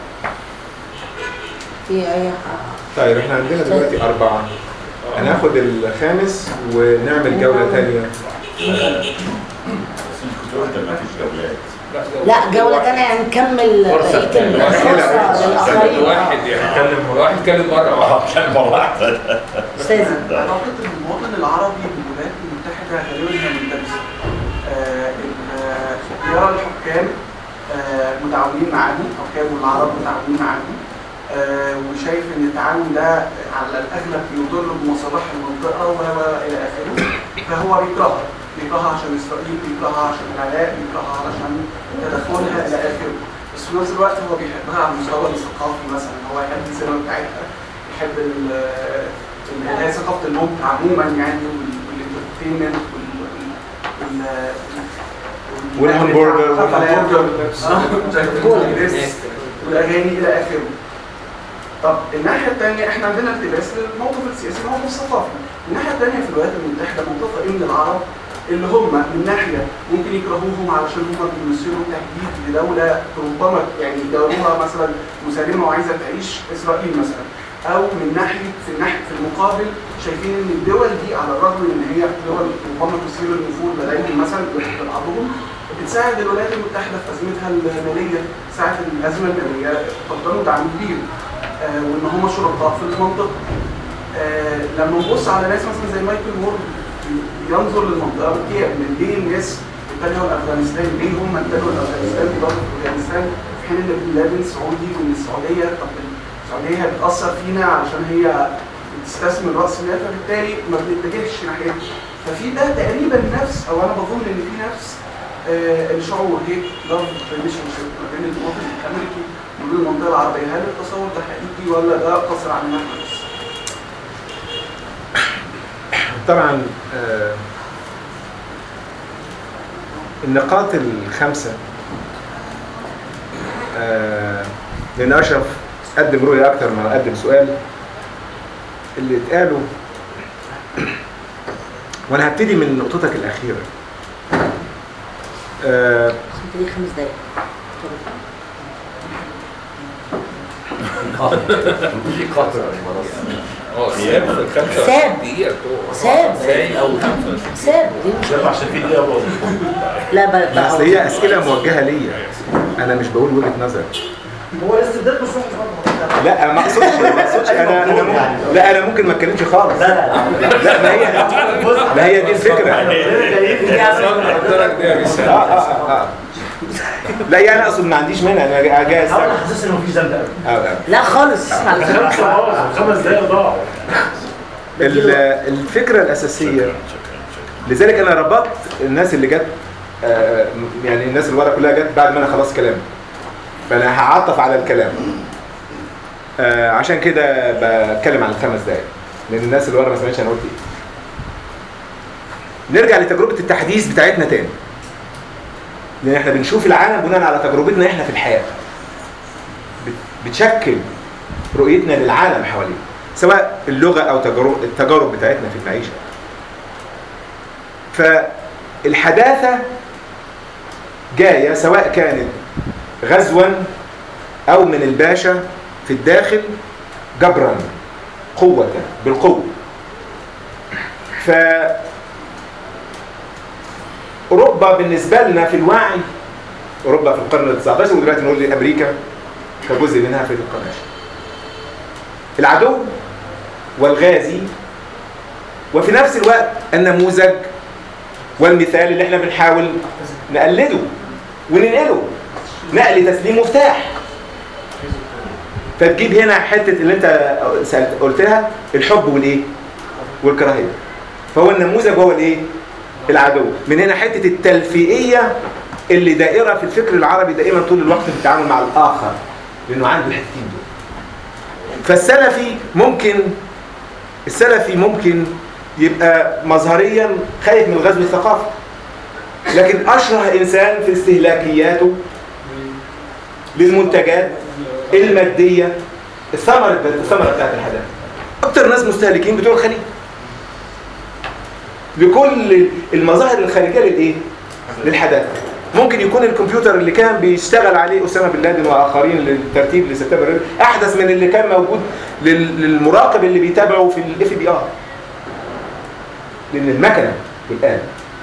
A: في اي
D: طيب احنا عندنا دلوقتي أربعة هناخد الخامس ونعمل جولة تانية
E: ما فيش جولات
A: لا جولة تانية هنكمل
F: فرصة
A: بقية
F: تانية.
A: الفرصة للآخرين
B: واحد يعني
H: اتكلم
B: واحد اتكلم مرة واحدة
E: عشان مرة واحدة
A: أستاذ
J: اعتقد ان المواطن العربي بالولايات المتحده غالبا هي مندمجه. آه، ال- آه، يرى الحكام آه، متعاونين معاهم، حكام العرب متعاونين معاهم. آه، وشايف ان التعاون ده على الاغلب بيضر بمصالح المنطقه و و الى اخره. فهو بيكرهها، بيكرهها عشان اسرائيل، بيكرهها عشان العراق، بيكرهها علشان تدخلها الى اخره. بس في نفس الوقت هو بيحبها على المستوى الثقافي مثلا، هو يحب السينما بتاعتها، يحب ال- اللي هي ثقافه الممتع عموما يعني والانترتينمنت
D: والهمبرجر
J: والهمبرجر
A: كولا.
J: والاغاني الى اخره. طب الناحيه الثانيه احنا عندنا التباس للموقف السياسي الموقف الثقافي. الناحيه الثانيه في الولايات المتحده منطقه من العرب اللي هم من ناحيه ممكن يكرهوهم علشان هم بيمثلوا تهديد لدوله ربما يعني يدوروها مثلا مسالمه وعايزه تعيش اسرائيل مثلا او من ناحيه في الناحيه في المقابل شايفين ان الدول دي على الرغم من ان هي دول ربما تثير النفور لديهم مثلا بعضهم بتساعد الولايات المتحده في ازمتها الماليه ساعه الازمه الماليه قدموا دعم كبير آه وان هم شركاء في المنطقه آه لما نبص على ناس مثلا زي مايكل مور ينظر للمنطقه بكيف من ليه الناس اتجهوا لافغانستان ليه هم اتجهوا لافغانستان وضربوا في افغانستان في حين ان بن لادن سعودي وان السعوديه طب السعوديه هي بتاثر فينا علشان هي بتستثمر راس المال فبالتالي ما بنتجهش ناحيتها ففي ده تقريبا نفس او انا بظن ان في نفس آه الشعور هيك لاف ريليشن شيب ما بين المواطن الامريكي وبين المنطقه العربيه هل التصور ده حقيقي ولا ده قصر على احنا بس؟
D: طبعا آه، النقاط الخمسة آه، لأن أشرف قدم رؤية أكتر ما قدم سؤال اللي اتقالوا وأنا هبتدي من نقطتك الأخيرة آه،
A: انت دي خمس دقايق
F: في قطر المنصه
B: اه ساب في ال 25
A: ساب.
B: دقيقة بتوع
A: ساب.
B: ساب أو 25
A: ساب دي مش
E: يلا عشان في دقيقة باظت
A: لا ب-
D: أصل هي أسئلة موجهة ليا أنا مش بقول وجهة نظر
J: هو الاستبداد مش وحش برضه
D: لا ما اقصدش ما اقصدش انا انا ممكن لا انا ممكن ما اتكلمش خالص
C: لا لا
D: لا ما هي ما هي دي الفكره
B: قدرك ده يا
D: اه
B: رسالة
D: اه اه آه. لا يعني اقصد ما عنديش منها انا جاي
C: حاول
D: استنى
C: احسس انه مفيش ذنب قوي
D: اه اه
A: لا خالص على فكرة.
H: خمسة باظوا خمس دقايق ضاعوا
D: ال- الفكره الاساسيه لذلك انا ربطت الناس اللي جت آه، يعني الناس اللي ورا كلها جت بعد ما انا خلصت كلامي فانا هعطف على الكلام آه، عشان كده بتكلم عن الخمس دقايق لان الناس اللي ورا ما سمعتش انا قلت ايه نرجع لتجربه التحديث بتاعتنا تاني لان احنا بنشوف العالم بناء على تجربتنا احنا في الحياه بت- بتشكل رؤيتنا للعالم حوالينا سواء اللغه او تجارب التجارب بتاعتنا في المعيشه فالحداثه جايه سواء كانت غزوا او من الباشا في الداخل جبرا قوه بالقوه ف اوروبا بالنسبه لنا في الوعي اوروبا في القرن ال 19 ودلوقتي نقول امريكا كجزء منها في القرن العشرين العدو والغازي وفي نفس الوقت النموذج والمثال اللي احنا بنحاول نقلده وننقله نقل تسليم مفتاح فتجيب هنا حته اللي انت سألت قلتها الحب والايه والكراهيه فهو النموذج هو الايه العدو من هنا حته التلفيقيه اللي دائره في الفكر العربي دائما طول الوقت في التعامل مع الاخر لانه عنده الحتتين دول فالسلفي ممكن السلفي ممكن يبقى مظهريا خايف من الغزو الثقافي لكن اشره انسان في استهلاكياته للمنتجات الماديه الثمره الثمره بتاعت الحدائق اكتر ناس مستهلكين بتوع الخليج لكل المظاهر الخارجيه للايه للحداثه ممكن يكون الكمبيوتر اللي كان بيشتغل عليه اسامه بن لادن واخرين للترتيب لسبتمبر احدث من اللي كان موجود لل- للمراقب اللي بيتابعه في الاف بي ار لان المكنه والآلة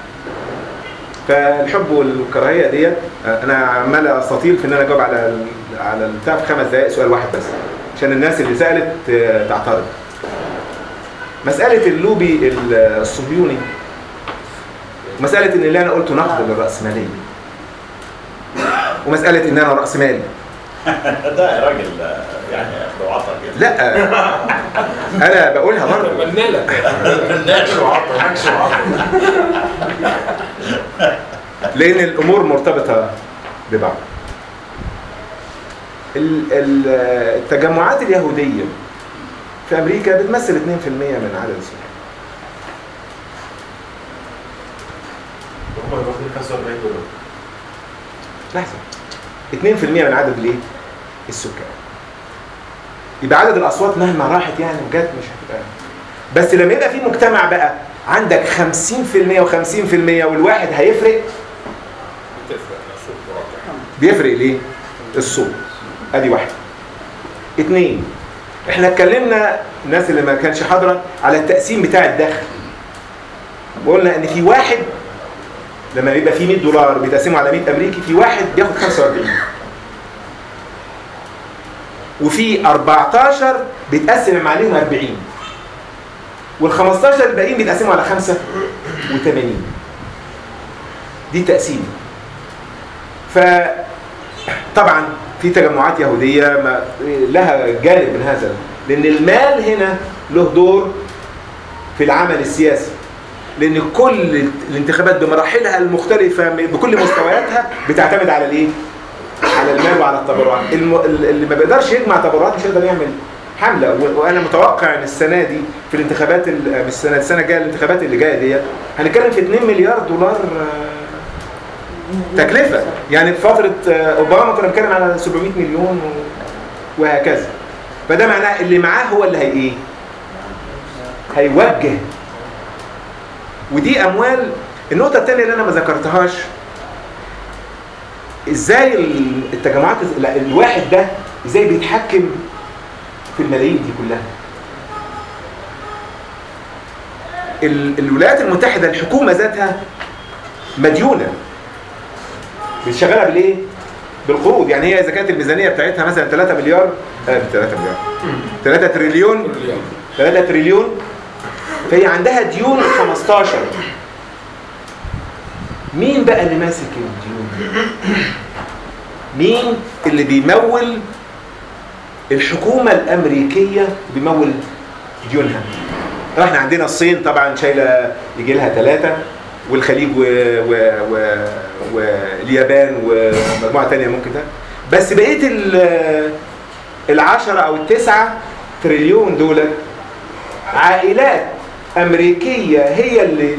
D: فالحب والكراهيه ديت انا عمال استطيل في ان انا اجاوب على ال- على البتاع في خمس دقائق سؤال واحد بس عشان الناس اللي سالت آه، تعترض مساله اللوبي الصهيوني مساله ان اللي انا قلته نقد للراسماليه ومساله ان انا راس مالي
E: ده يا راجل آه، يعني لو عطر كده
D: لا انا بقولها برضه
B: اتمنى لك
H: ناقش وعطل ناقش وعطل
D: لان الامور مرتبطه ببعض ال- ال- التجمعات اليهوديه في امريكا بتمثل 2% من عدد السكان
H: هم واخدين 45 دولار
D: لحظه 2% من عدد الايه السكان يبقى عدد الاصوات مهما راحت يعني وجت مش هتبقى بس لما يبقى في مجتمع بقى عندك 50% و50% والواحد هيفرق
B: بتفرق صوت مرجح
D: بيفرق ليه؟ الصوت ادي واحده اتنين احنا اتكلمنا الناس اللي ما كانش حاضره على التقسيم بتاع الدخل وقلنا ان في واحد لما يبقى في 100 دولار بيتقسموا على 100 امريكي في واحد بياخد 45 وفي 14 بيتقسم عليهم 40 وال 15 الباقيين بيتقسموا على 85 دي التقسيم فطبعا في تجمعات يهودية ما لها جانب من هذا لأن المال هنا له دور في العمل السياسي لأن كل الانتخابات بمراحلها المختلفة بكل مستوياتها بتعتمد على الإيه؟ على المال وعلى التبرعات الم... اللي ما بيقدرش يجمع تبرعات مش هيقدر يعمل حملة و... وأنا متوقع إن السنة دي في الانتخابات ال... مش السنة السنة الجاية الانتخابات اللي جاية ديت هنتكلم في 2 مليار دولار آه، تكلفة يعني في فترة آه، أوباما كنا بنتكلم على 700 مليون و- وهكذا فده معناه اللي معاه هو اللي هي إيه؟ هيوجه ودي أموال النقطة الثانية اللي أنا ما ذكرتهاش إزاي ال- التجمعات لا، الواحد ده إزاي بيتحكم في الملايين دي كلها ال- الولايات المتحدة الحكومة ذاتها مديونة بتشغلها بالايه؟ بالقروض يعني هي اذا كانت الميزانيه بتاعتها مثلا 3 مليار آه 3 مليار 3 تريليون
B: كل يوم
D: 3 تريليون فهي عندها ديون 15 مين بقى اللي ماسك الديون؟ مين اللي بيمول الحكومة الأمريكية بيمول ديونها؟ طبعا احنا عندنا الصين طبعا شايلة يجي لها ثلاثة والخليج و... و... و... واليابان ومجموعة تانية ممكن ده بس بقية ال... العشرة أو التسعة تريليون دولار عائلات أمريكية هي اللي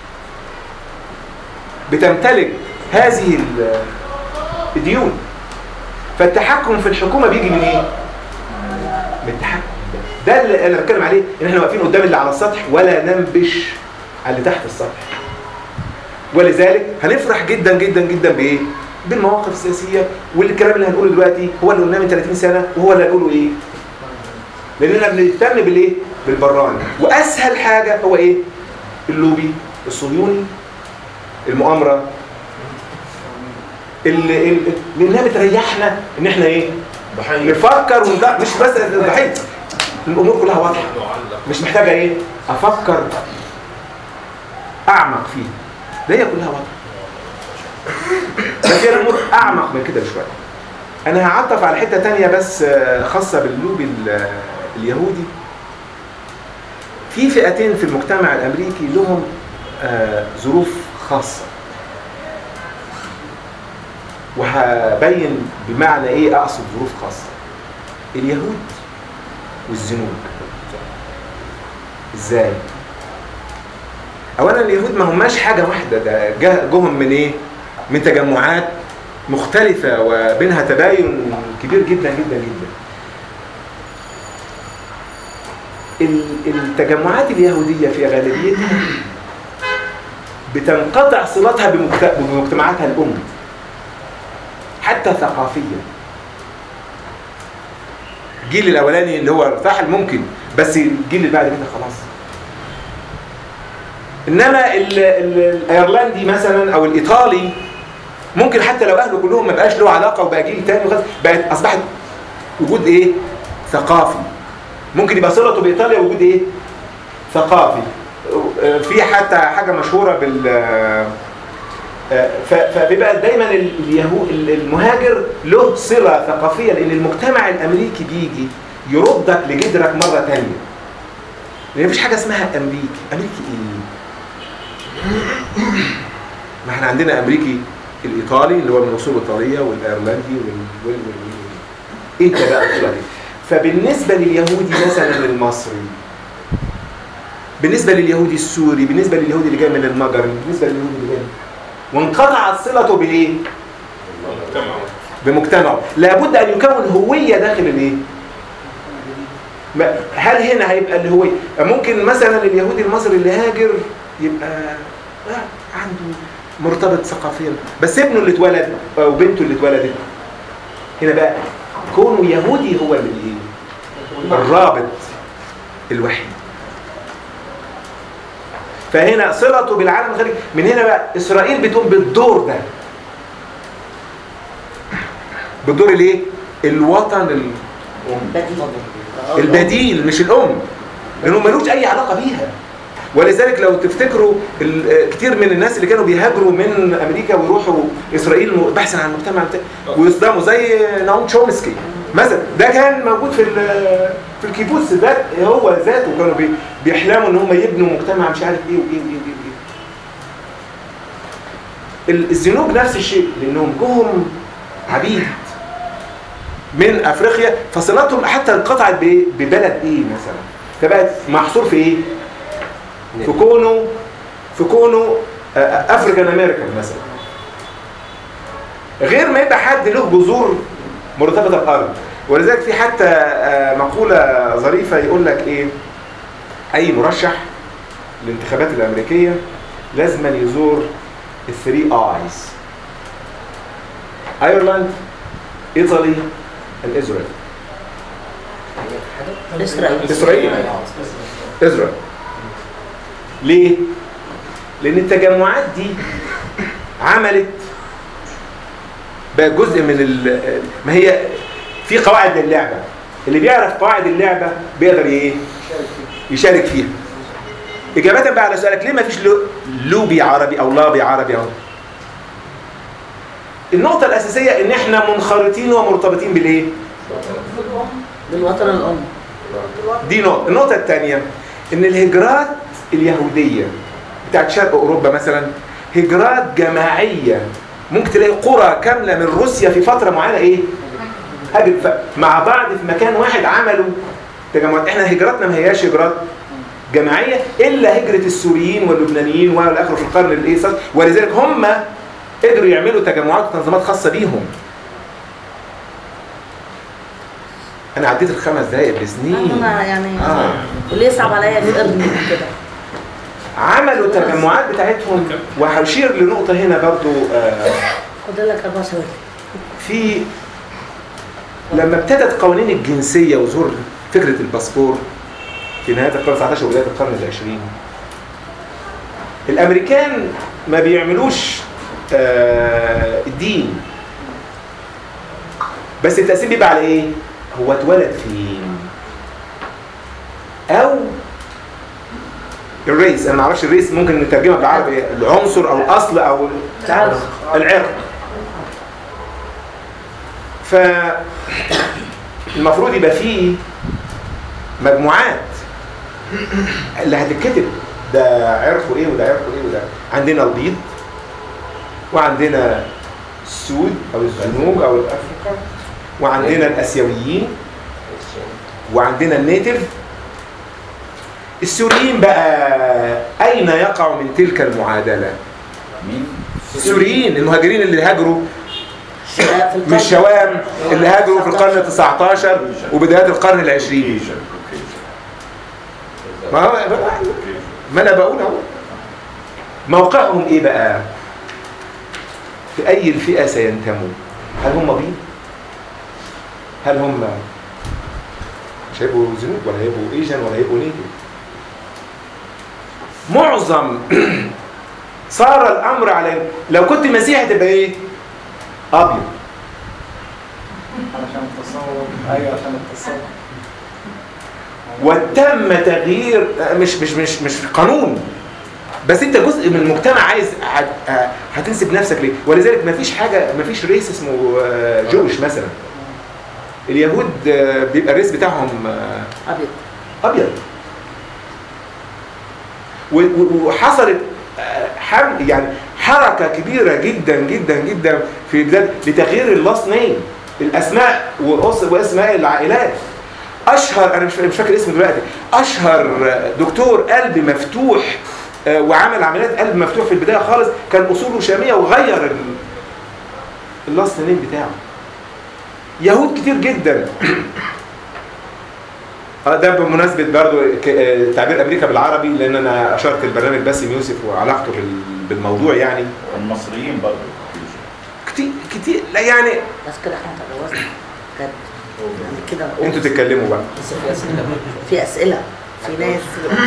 D: بتمتلك هذه ال- الديون فالتحكم في الحكومة بيجي من ايه؟ من التحكم ده ده اللي انا بتكلم عليه ان احنا واقفين قدام اللي على السطح ولا ننبش على اللي تحت السطح ولذلك هنفرح جدا جدا جدا بايه؟ بالمواقف السياسيه والكلام اللي هنقوله دلوقتي هو اللي قلناه من 30 سنه وهو اللي هنقوله ايه؟ لاننا بنهتم بالايه؟ بالبراني واسهل حاجه هو ايه؟ اللوبي الصهيوني المؤامره اللي اللي- لانها بتريحنا ان احنا ايه؟
H: ضحيه
D: نفكر ونض- مش بس ضحيه الامور كلها واضحه
B: نعلق
D: مش محتاجه ايه؟ افكر اعمق فيها ده هي كلها واضحه بس هي الامور اعمق من كده بشويه انا هعطف على حته تانية بس آه، خاصه باللوب ال- اليهودي في فئتين في المجتمع الامريكي لهم آه، ظروف خاصه وهبين بمعنى ايه اقصد ظروف خاصه اليهود والزنوج ازاي اولا اليهود ما هماش حاجه واحده ده جه- جهم من ايه من تجمعات مختلفه وبينها تباين كبير جدا جدا جدا ال- التجمعات اليهودية في غالبيتها بتنقطع صلتها بمجت- بمجتمعاتها الأم حتى ثقافيا الجيل الأولاني اللي هو ارتحل ممكن بس الجيل اللي بعد كده خلاص إنما ال- ال- الأيرلندي مثلا أو الإيطالي ممكن حتى لو أهله كلهم ما بقاش له علاقة وبقى جيل تاني وخلاص بقت أصبحت وجود إيه؟ ثقافي ممكن يبقى صلته بإيطاليا وجود إيه؟ ثقافي في حتى حاجة مشهورة بال ف- فبيبقى دايما اليهو المهاجر له صلة ثقافية لأن المجتمع الأمريكي بيجي يردك لجدرك مرة تانية لأن مفيش حاجة اسمها أمريكي أمريكي إيه؟ ما احنا عندنا أمريكي الإيطالي اللي هو من أصول إيطالية والأيرلندي وال... وال... وال... أنت بقى بتقول عليه فبالنسبة لليهودي مثلا المصري بالنسبة لليهودي السوري بالنسبة لليهودي اللي جاي من المجر بالنسبة لليهودي اللي جاي وانقطعت صلته بالايه؟
B: مجتمع
D: بمجتمعه لابد ان يكون هويه داخل الايه ما- هل هنا هيبقى الهويه ممكن مثلا اليهودي المصري اللي هاجر يبقى آه، عنده مرتبط ثقافيا بس ابنه اللي اتولد او بنته اللي اتولدت هنا بقى كونه يهودي هو اللي ايه الرابط الوحيد فهنا صلته بالعالم الخارجي من هنا بقى اسرائيل بتقوم بالدور ده بالدور الايه الوطن ال-
A: بديل
D: البديل مش الام لانه ملوش اي علاقه بيها ولذلك لو تفتكروا ال- كتير من الناس اللي كانوا بيهاجروا من امريكا ويروحوا اسرائيل م- بحثا عن المجتمع بتاعه ويصدموا زي ناوم تشومسكي مثلا ده كان موجود في ال- في الكيبوتس ذات هو ذاته كانوا بي- بيحلموا ان هم يبنوا مجتمع مش عارف ايه وايه وايه وايه, وإيه. ال- الزنوج نفس الشيء لانهم جم عبيد من افريقيا فصلاتهم حتى انقطعت بإيه؟ ببلد ايه مثلا فبقت محصور في ايه في كونه في كونه افريكان امريكان مثلا غير ما يبقى حد له جذور مرتبطه بارض ولذلك في حتى آه، مقوله ظريفه يقول لك ايه اي مرشح للانتخابات الامريكيه لازم يزور الثري ايز ايرلاند ايطالي الاسرائيل
A: اسرائيل
D: اسرائيل اسرائيل ليه؟ لأن التجمعات دي عملت بقى جزء من ال ما هي في قواعد للعبة اللي بيعرف قواعد اللعبة بيقدر ايه؟ يشارك فيها إجابة بقى على سؤالك ليه ما فيش لو- لوبي عربي أو لابي عربي أو النقطة الأساسية إن إحنا منخرطين ومرتبطين بالإيه؟
A: بالوطن الام
D: دي نقطة النقطة الثانية إن الهجرات اليهودية بتاعت شرق أوروبا مثلا هجرات جماعية ممكن تلاقي قرى كاملة من روسيا في فترة معينة إيه؟ هاجر ف- مع بعض في مكان واحد عملوا تجمعات إحنا هجراتنا ما هياش هجرات جماعية إلا هجرة السوريين واللبنانيين والى آخره في القرن الإيه السادس. ولذلك هم قدروا يعملوا تجمعات وتنظيمات خاصة بيهم أنا عديت الخمس دقايق بسنين
A: انا يعني
D: آه.
A: واللي يصعب عليا يفقرني كده
D: عملوا التجمعات بتاعتهم وهشير لنقطة هنا برضو آه،
A: خد لك اربع ثواني
D: في لما ابتدت قوانين الجنسية وظهور فكرة الباسبور في نهاية القرن 19 وبداية القرن العشرين الأمريكان ما بيعملوش آه، الدين بس التقسيم بيبقى على إيه؟ هو اتولد فين؟ أو الريس أنا ما أعرفش الريس ممكن نترجمها بالعربي العنصر أو الأصل أو
A: تعال
D: العرق فالمفروض يبقى فيه مجموعات اللي هتتكتب ده عرقه ايه وده عرقه ايه وده عندنا البيض وعندنا السود او الزنوج او الافريقا وعندنا الاسيويين وعندنا النيتف السوريين بقى اين يقع من تلك المعادله
C: مين؟
D: السوريين المهاجرين اللي هاجروا
A: في القرن
D: من الشوام اللي هاجروا في القرن ال 19 وبدايات القرن العشرين ما هو ما انا بقول اهو موقعهم ايه بقى في اي الفئه سينتموا هل هم بيض هل هم مش هيبقوا زنوب ولا هيبقوا ايجن ولا هيبقوا نيتف معظم صار الامر على لو كنت مسيحي تبقى ايه ابيض
C: علشان التصور ايوه عشان التصور
D: وتم تغيير مش مش مش مش قانون بس انت جزء من المجتمع عايز هت- هتنسب نفسك ليه ولذلك مفيش حاجه مفيش ريس اسمه آه، جوش مثلا اليهود آه، بيبقى الريس بتاعهم آه،
A: ابيض
D: ابيض و- و- وحصلت آه، حم يعني حركه كبيره جدا جدا جدا في بلاد لتغيير اللاست نيم الاسماء وأس- واسماء العائلات اشهر انا مش مش فاكر اسمه دلوقتي اشهر آه، دكتور قلب مفتوح آه، وعمل عمليات قلب مفتوح في البدايه خالص كان اصوله شاميه وغير ال- اللاست نيم بتاعه يهود كتير جدا اه ده بمناسبه برضو ك- آه، تعبير امريكا بالعربي لان انا اشرت البرنامج باسم يوسف وعلاقته بال- بالموضوع يعني
E: المصريين برضه
D: كتير كتير لا يعني
A: بس كده احنا تجاوزنا بجد يعني كده نقول.
D: انتوا تتكلموا بقى
I: لسه في اسئله
A: في اسئله في ناس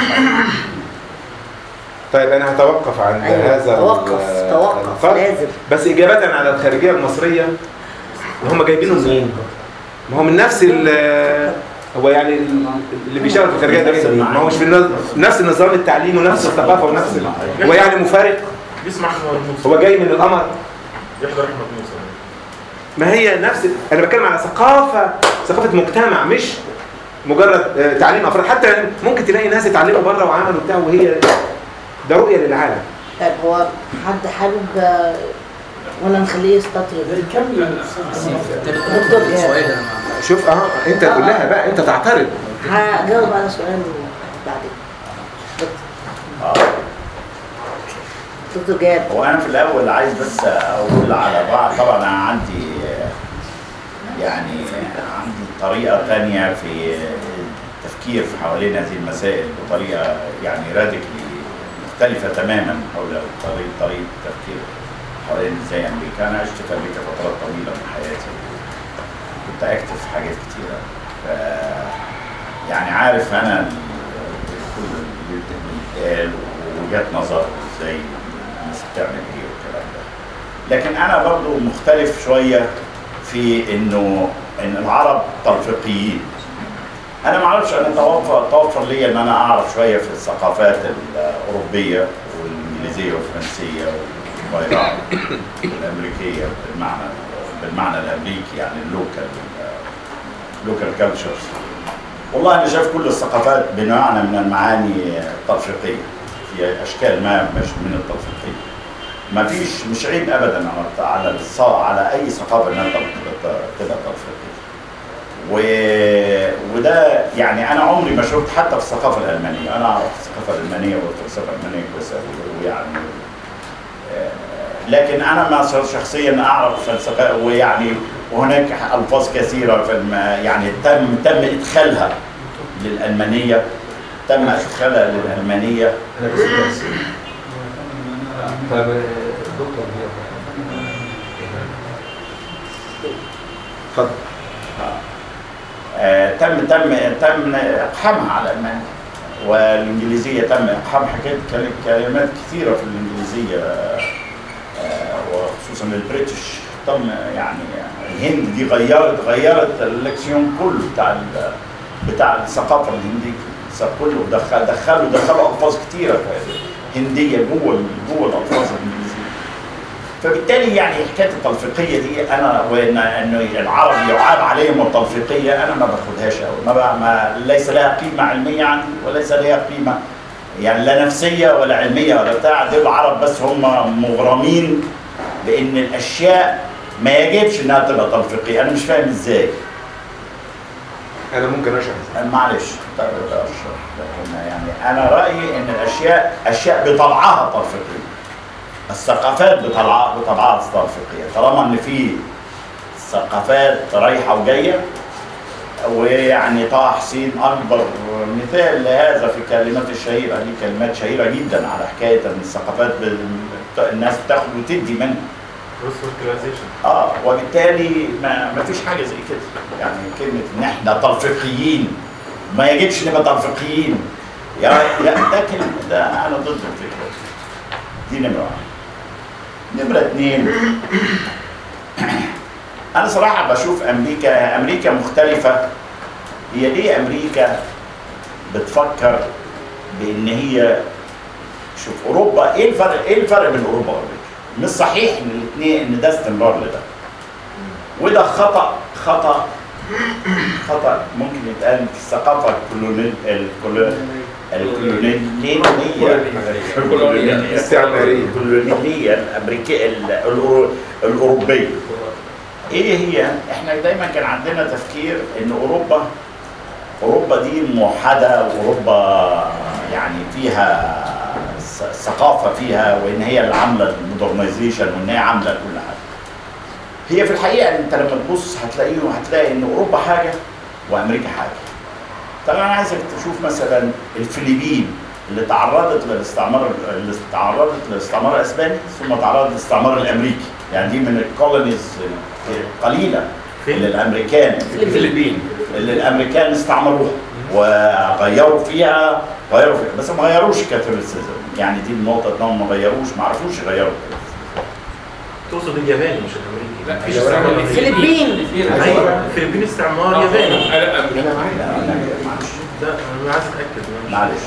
D: طيب انا هتوقف عند
A: أيوة،
D: هذا
A: توقف
D: ال-
A: توقف
D: الفرق.
A: لازم
D: بس اجابه على الخارجيه المصريه هم جايبينه منين؟ ما هو من نفس ال هو يعني ال- اللي بيشتغل في الخارجيه ده منين؟ ما هو مش من نفس- نفس النظام التعليمي ونفس الثقافه ونفس ال- هو يعني مفارق
H: بيسمع احمد موسى
D: هو جاي من القمر
H: يحضر احمد موسى
D: ما هي نفس انا بتكلم على ثقافه ثقافه مجتمع مش مجرد آه، تعليم افراد حتى ممكن تلاقي ناس اتعلموا بره وعملوا بتاع وهي ده رؤيه للعالم
A: طيب هو حد حابب آه، ولا نخليه يستطرد
G: يكمل الأستاذ
A: دكتور جهاد.
I: سؤال انا ما-
D: شوف اه انت تقول لها بقى انت تعترض
A: هجاوب على سؤال بعدين دكتور جاب
E: هو انا في الاول عايز بس اقول على بعض طبعا انا عندي يعني عندي طريقه ثانيه في التفكير في حوالين هذه المسائل بطريقه يعني راديكلي مختلفه تماما حول طريقه طريقه التفكير حوالين ازاي امريكا انا عشت في امريكا فترات طويله من حياتي كنت اكتب في حاجات كتيره ف يعني عارف انا ال- كل اللي بيتقال ووجهات نظر ازاي الناس بتعمل ايه والكلام ده لكن انا برضو مختلف شويه في انه ان العرب تلفيقيين انا ما اعرفش انا توفر توفر لي ان انا اعرف شويه في الثقافات الاوروبيه والانجليزيه والفرنسيه والغيرها والامريكيه بالمعنى بالمعنى الامريكي يعني اللوكال لوكال كالتشرز والله انا شايف كل الثقافات بمعنى من المعاني التلفيقيه في اشكال ما مش من التلفيقيه ما فيش مش عيب ابدا على- على الص- على اي ثقافه انها تبقى تبقى تلفيقيه و... وده يعني انا عمري ما شفت حتى في الثقافه الالمانيه انا اعرف الثقافه الالمانيه والفلسفه الالمانيه كويسه أوي، ويعني آه، لكن انا ما صار شخصيا اعرف فلسفه ويعني وهناك الفاظ كثيره في الم... يعني تم تم ادخالها للالمانيه تم ادخالها للالمانيه
D: اتفضل
E: آه، تم تم تم اقحامها على المانيا والانجليزيه تم اقحام حاجات كل- كلمات كثيره في الانجليزيه آه، آه، وخصوصا البريتش تم يعني الهند دي غيرت غيرت اللكسيون كله بتاع ال- بتاع الثقافه الهنديه كله دخل دخلوا دخلوا الفاظ كثيره هنديه جوه جوه الالفاظ الانجليزيه فبالتالي يعني حكايه التلفيقيه دي انا وان انه العرب يعاب عليهم التلفيقيه انا ما باخدهاش قوي ما, بقى- ما ليس لها قيمه علميه عندي وليس لها قيمه يعني لا نفسيه ولا علميه ولا بتاع دول العرب بس هم مغرمين بان الاشياء ما يجبش انها تبقى تلفيقيه انا مش فاهم ازاي
D: انا ممكن اشرح
E: معلش طيب ده أشرح. لكن يعني انا رايي ان الاشياء اشياء بطبعها تلفيقيه الثقافات بطبعها بطبعها تلفيقيه طالما ان في ثقافات رايحه وجايه ويعني طه حسين اكبر مثال لهذا في الكلمات الشهيره دي كلمات شهيره جدا على حكايه ان الثقافات بال- الناس بتاخد وتدي منها
H: كروس فيرتيلايزيشن
E: اه وبالتالي ما, ما فيش حاجه زي كده يعني كلمه ان احنا تلفيقيين ما يجبش نبقى تلفيقيين يا لا ده كلمه ده انا ضد الفكره دي نمره واحد نمره اثنين انا صراحه بشوف امريكا امريكا مختلفه هي ليه امريكا بتفكر بان هي شوف اوروبا ايه الفرق ايه الفرق بين اوروبا وامريكا مش صحيح ان الاثنين ان ده استمرار لده وده خطا خطا خطا ممكن يتقال في الثقافه الكولونيل الكولو- الكولونيليه
D: الاستعمارية.
E: الكولونيليه الامريكيه ال- الأورو- الاوروبيه ايه هي احنا دايما كان عندنا تفكير ان اوروبا اوروبا دي موحده واوروبا يعني فيها ث- ثقافه فيها وان هي اللي عامله المودرنايزيشن وان هي عامله كل حاجه هي في الحقيقه انت لما تبص هتلاقيه هتلاقي ان اوروبا حاجه وامريكا حاجه طبعا انا عايزك تشوف مثلا الفلبين اللي تعرضت للاستعمار اللي تعرضت للاستعمار الاسباني ثم تعرضت للاستعمار الامريكي يعني دي من الكولونيز القليله اللي الامريكان
B: الفلبين
E: اللي الامريكان استعمروها وغيروا فيها غيروا فيها بس ما غيروش الكاثوليسيزم يعني دي النقطه انهم ما غيروش ما عرفوش يغيروا
H: تقصد الياباني مش الامريكي
B: لا مفيش استعمار
A: الفلبين.
H: ايوه الفلبين استعمار ياباني
B: لا امريكا
E: لا لا معلش
H: ده انا عايز اتاكد مش-
E: معلش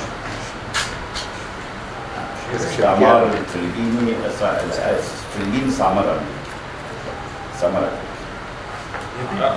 E: استعمار الفلبيني الفلبيني استعمار امريكا استعمار أمريكا.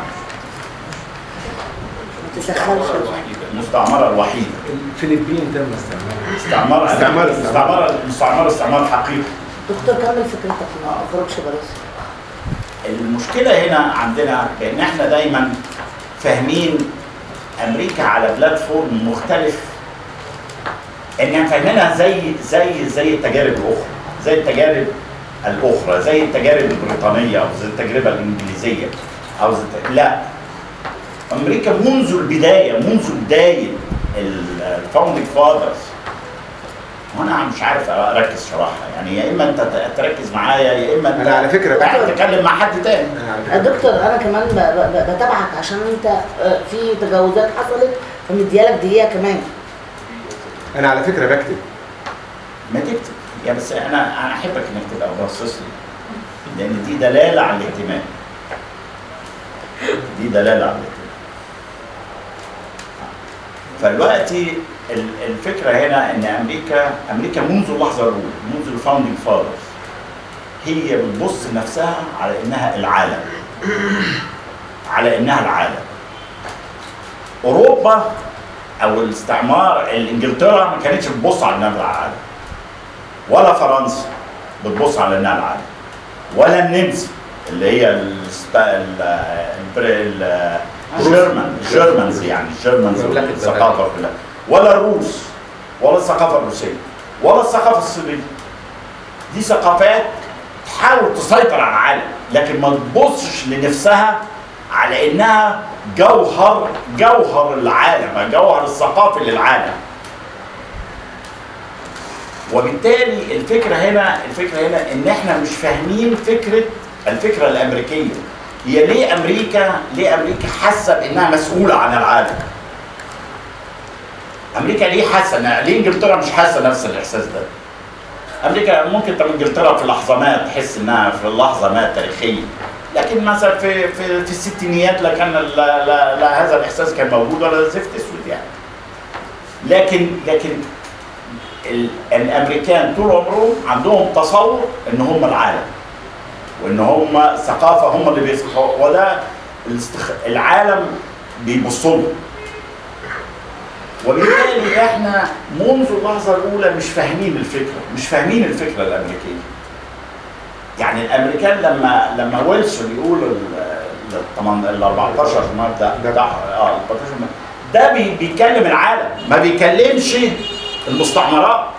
A: ما تتدخلش
E: المستعمرة الوحيدة
D: الفلبين تم استعمارها
E: استعمار
D: استعمار-
E: استعمار استعمار استعمار حقيقي
A: دكتور كمل فكرتك ما اخرجش بلاش
E: المشكلة هنا عندنا ان احنا دايما فاهمين امريكا على بلاتفورم مختلف ان فاهمينها زي زي زي التجارب الاخرى زي التجارب الاخرى زي التجارب البريطانيه او زي التجربه الانجليزيه او زي الت- لا امريكا منذ البدايه منذ بدايه الفاوندنج فاذرز وانا مش عارف اركز صراحه يعني يا اما انت ت- تركز معايا يا اما انت
D: انا على فكره
E: قاعد تتكلم مع حد تاني
D: انا على
A: يا
D: فكره
A: دكتور انا كمان ب- ب- بتابعك عشان انت آه، في تجاوزات حصلت فمديالك دقيقه كمان
D: انا على فكره بكتب
E: ما تكتب يا بس انا انا احبك انك تبقى باصص لي لان دي دلاله على الاهتمام دي دلاله على الاهتمام فدلوقتي ال- الفكره هنا ان امريكا امريكا منذ اللحظه الاولى منذ الفاوندنج فاذرز هي بتبص نفسها على انها العالم على انها العالم اوروبا او الاستعمار انجلترا ما كانتش بتبص على انها العالم ولا فرنسا بتبص على انها العالم ولا النمسا اللي هي السبا- ال- البر- ال- الجيرمان الجيرمانز يعني الجيرمانز
F: مملكة
E: الثقافه كلها ولا الروس ولا الثقافه الروسيه ولا الثقافه الصينيه دي ثقافات تحاول تسيطر على العالم لكن ما تبصش لنفسها على انها جوهر جوهر العالم جوهر الثقافي للعالم وبالتالي الفكره هنا الفكره هنا ان احنا مش فاهمين فكره الفكره الامريكيه هي ليه امريكا ليه امريكا حاسه بانها مسؤوله عن العالم امريكا ليه حاسه إنها- ليه انجلترا مش حاسه نفس الاحساس ده امريكا ممكن طب انجلترا في لحظه ما تحس انها في لحظه ما تاريخيه لكن مثلا في في في الستينيات لا كان لا, لا, لا هذا الاحساس كان موجود ولا زفت اسود يعني لكن لكن ال- الامريكان طول عمرهم عندهم تصور ان هم العالم وان هم ثقافه هم اللي بيصحوا وده الاستخ... العالم بيبصوا له وبالتالي احنا منذ اللحظه الاولى مش فاهمين الفكره مش فاهمين الفكره الامريكيه يعني الامريكان لما لما ويلسون يقول ال ال- ال 14 مبدا ده اه ال 14 مبدأ، ده بي- بيكلم العالم ما بيكلمش المستعمرات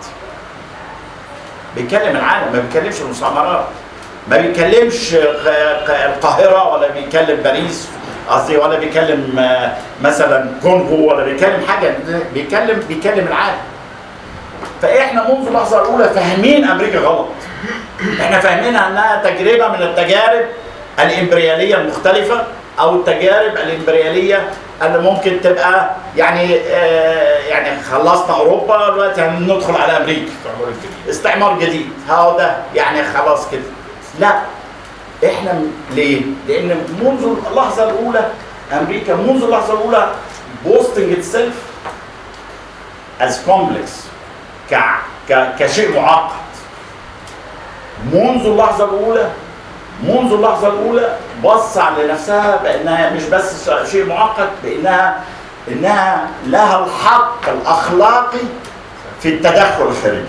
E: بيكلم العالم ما بيكلمش المستعمرات ما بيكلمش ق- ق- القاهره ولا بيكلم باريس قصدي ولا بيكلم آه، مثلا كونغو ولا بيكلم حاجه بيكلم بيكلم العالم فاحنا منذ اللحظه الاولى فاهمين امريكا غلط احنا فاهمينها انها تجربه من التجارب الامبرياليه المختلفه او التجارب الامبرياليه اللي ممكن تبقى يعني آه يعني خلصنا اوروبا دلوقتي هندخل على امريكا
B: الاستعمار الجديد
E: استعمار جديد هو ده يعني خلاص كده لا احنا م- ليه؟ لان منذ اللحظه الاولى امريكا منذ اللحظه الاولى بوستنج اتسيلف از كومبلكس ك ك كشيء معقد منذ اللحظه الاولى منذ اللحظه الاولى بص على نفسها بانها مش بس شيء معقد بانها انها لها الحق الاخلاقي في التدخل الخارجي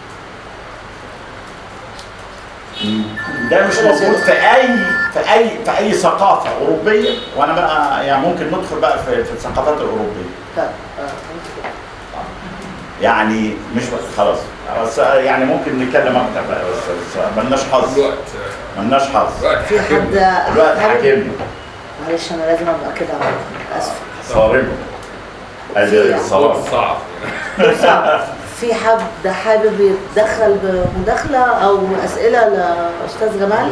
E: ده مش موجود في اي في اي في اي ثقافه اوروبيه وانا بقى يعني ممكن ندخل بقى في, في الثقافات الاوروبيه
A: طب آه،
E: يعني مش بس خلاص بس يعني ممكن نتكلم اكتر بقى بس, بس ملناش حظ
B: الوقت
E: ملناش حظ
B: الوقت
A: في حد
E: الوقت
A: حابب-
E: حاكمني
A: معلش انا لازم ابقى كده اسف
E: صارمه ادي الصواب
B: صعب
A: صعب. في حد حابب يتدخل بمداخله او اسئله لاستاذ جمال